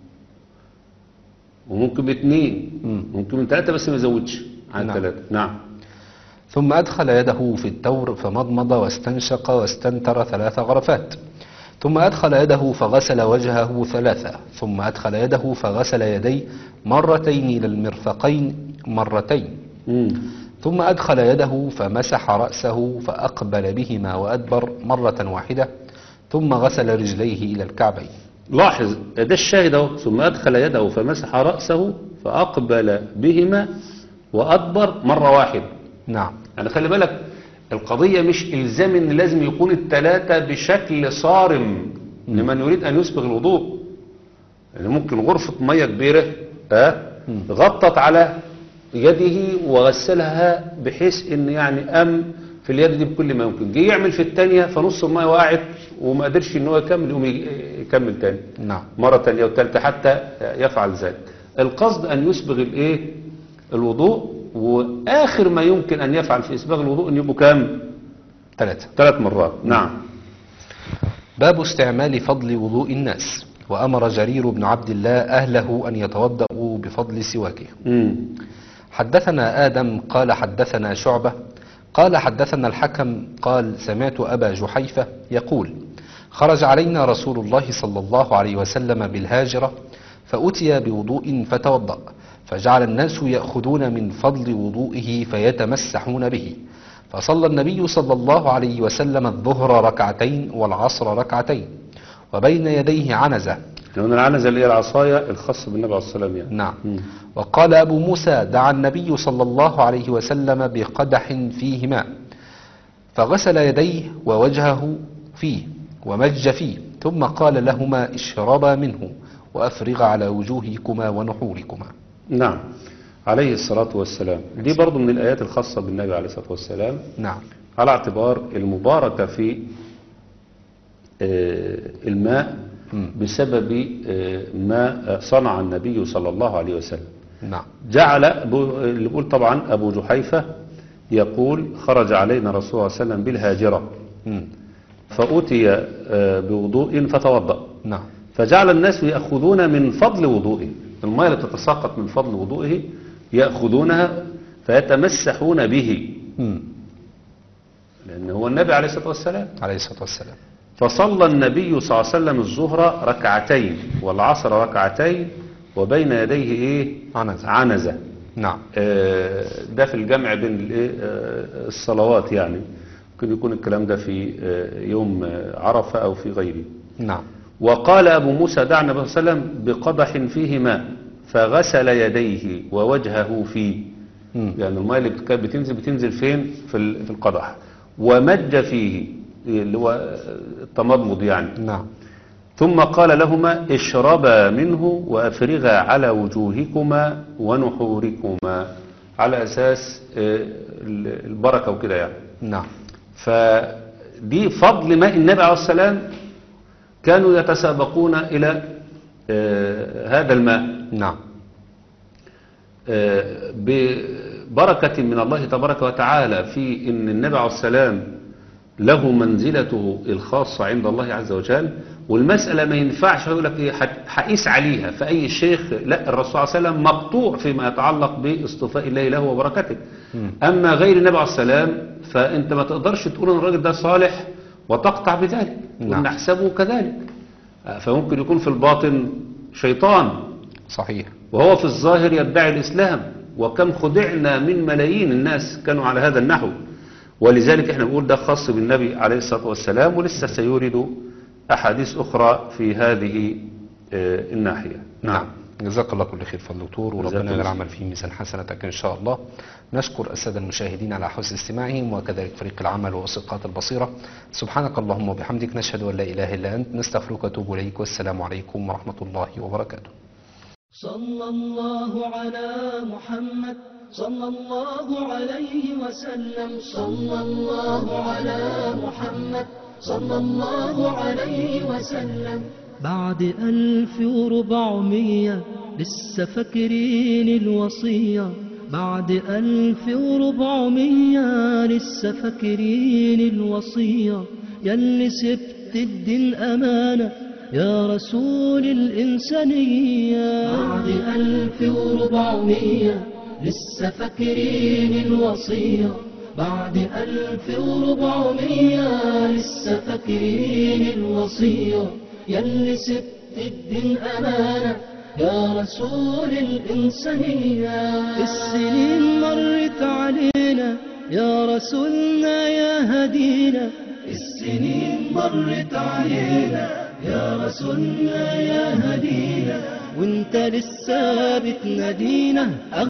وممكن باثنين مم. ممكن من ثلاثة بس ما يزودش عن نعم. ثلاثة نعم ثم أدخل يده في التور فمضمض واستنشق واستنثر ثلاث غرفات ثم أدخل يده فغسل وجهه ثلاثة ثم أدخل يده فغسل يديه مرتين إلى المرفقين مرتين مم. ثم أدخل يده فمسح رأسه فأقبل بهما وأدبر مرة واحدة ثم غسل رجليه إلى الكعبين لاحظ ده الشاهد اهو ثم أدخل يده فمسح رأسه فأقبل بهما وأدبر مرة واحدة نعم يعني خلي بالك القضية مش إلزام إن لازم يكون التلاتة بشكل صارم لمن يريد أن يسبغ الوضوء يعني ممكن غرفة مية كبيرة أه غطت على يده وغسلها بحيث إن يعني أم في اليد دي بكل ما يمكن جه يعمل في التانية فنص المية وقعت وما قدرش إن هو يكمل يقوم يكمل تاني نعم مرة تانية وثالثة حتى يفعل ذلك القصد أن يسبغ الإيه الوضوء وآخر ما يمكن أن يفعل في إسباغ الوضوء أن يبقوا كام ثلاثة ثلاث مرات نعم باب استعمال فضل وضوء الناس وأمر جرير بن عبد الله أهله أن يتوضأوا بفضل سواكه مم. حدثنا آدم قال حدثنا شعبة قال حدثنا الحكم قال سمعت أبا جحيفة يقول خرج علينا رسول الله صلى الله عليه وسلم بالهاجرة فأتي بوضوء فتوضأ فجعل الناس يأخذون من فضل وضوئه فيتمسحون به فصلى النبي صلى الله عليه وسلم الظهر ركعتين والعصر ركعتين وبين يديه عنزة لأن العنزة اللي هي العصاية الخاصة بالنبي عليه الصلاة والسلام يعني نعم مم. وقال أبو موسى دعا النبي صلى الله عليه وسلم بقدح فيه ماء فغسل يديه ووجهه فيه ومج فيه ثم قال لهما اشربا منه وأفرغ على وجوهكما ونحوركما نعم عليه الصلاة والسلام دي برضو من الآيات الخاصة بالنبي عليه الصلاة والسلام نعم على اعتبار المباركة في آه، الماء مم. بسبب آه، ما صنع النبي صلى الله عليه وسلم نعم جعل أبو- اللي بيقول طبعا أبو جحيفة يقول خرج علينا رسول الله صلى الله عليه وسلم بالهاجرة مم. فأتي آه، بوضوء فتوضأ نعم فجعل الناس يأخذون من فضل وضوئه الماء اللي تتساقط من فضل وضوئه يأخذونها فيتمسحون به مم. لأن هو النبي عليه الصلاة والسلام عليه الصلاة والسلام فصلى النبي صلى الله عليه وسلم الظهر ركعتين والعصر ركعتين وبين يديه ايه عنزة. عنزة نعم آه، ده في الجمع بين الايه آه، الصلوات يعني ممكن يكون الكلام ده في آه، يوم آه، عرفة أو في غيره نعم وقال أبو موسى دعا النبي صلى الله عليه وسلم بقدح فيه ماء فغسل يديه ووجهه فيه مم. يعني الماء اللي كانت بتنزل بتنزل فين في ال- في القدح ومج فيه اللي هو التمضمض يعني نعم ثم قال لهما اشربا منه وافرغا على وجوهكما ونحوركما على اساس آه، ال- البركه وكده يعني نعم فدي فضل ماء النبي عليه السلام كانوا يتسابقون الى آه، هذا الماء نعم آه، ببركة من الله تبارك وتعالى في ان النبي عليه السلام له منزلته الخاصة عند الله عز وجل والمسألة ما ينفعش يقول لك ايه هت- هقيس عليها فأي شيخ لا الرسول صلى الله عليه وسلم مقطوع فيما يتعلق باصطفاء الله له وبركته أما غير النبي عليه السلام فأنت ما تقدرش تقول ان الراجل ده صالح وتقطع بذلك نعم. ونحسبه كذلك آه، فممكن يكون في الباطن شيطان صحيح وهو في الظاهر يدعي الإسلام وكم خدعنا من ملايين الناس كانوا على هذا النحو ولذلك احنا بنقول ده خاص بالنبي عليه الصلاة والسلام ولسه سيورد أحاديث أخرى في هذه آه، الناحية نعم جزاك الله كل خير فضل دكتور جزاك وربنا الله يجعل خير. العمل في ميزان حسنتك ان شاء الله نشكر الساده المشاهدين على حسن استماعهم وكذلك فريق العمل واسقاط البصيره سبحانك اللهم وبحمدك نشهد ان لا اله الا انت نستغفرك ونتوب اليك والسلام عليكم ورحمه الله وبركاته صلى الله على محمد صلى الله عليه وسلم صلى الله على محمد صلى الله عليه وسلم بعد ألف وربعمية لسه فاكرين الوصية بعد ألف وربعمية لسه فاكرين الوصية يلي سبت الدين أمانة يا رسول الإنسانية بعد ألف وربعمية لسه فاكرين الوصية بعد ألف وربعمية لسه فاكرين الوصية يلي سبت الدين أمانة يا رسول الإنسانية السنين مرت علينا يا رسولنا يا هدينا السنين مرت علينا يا رسولنا يا هدينا وانت لسه بتنادينا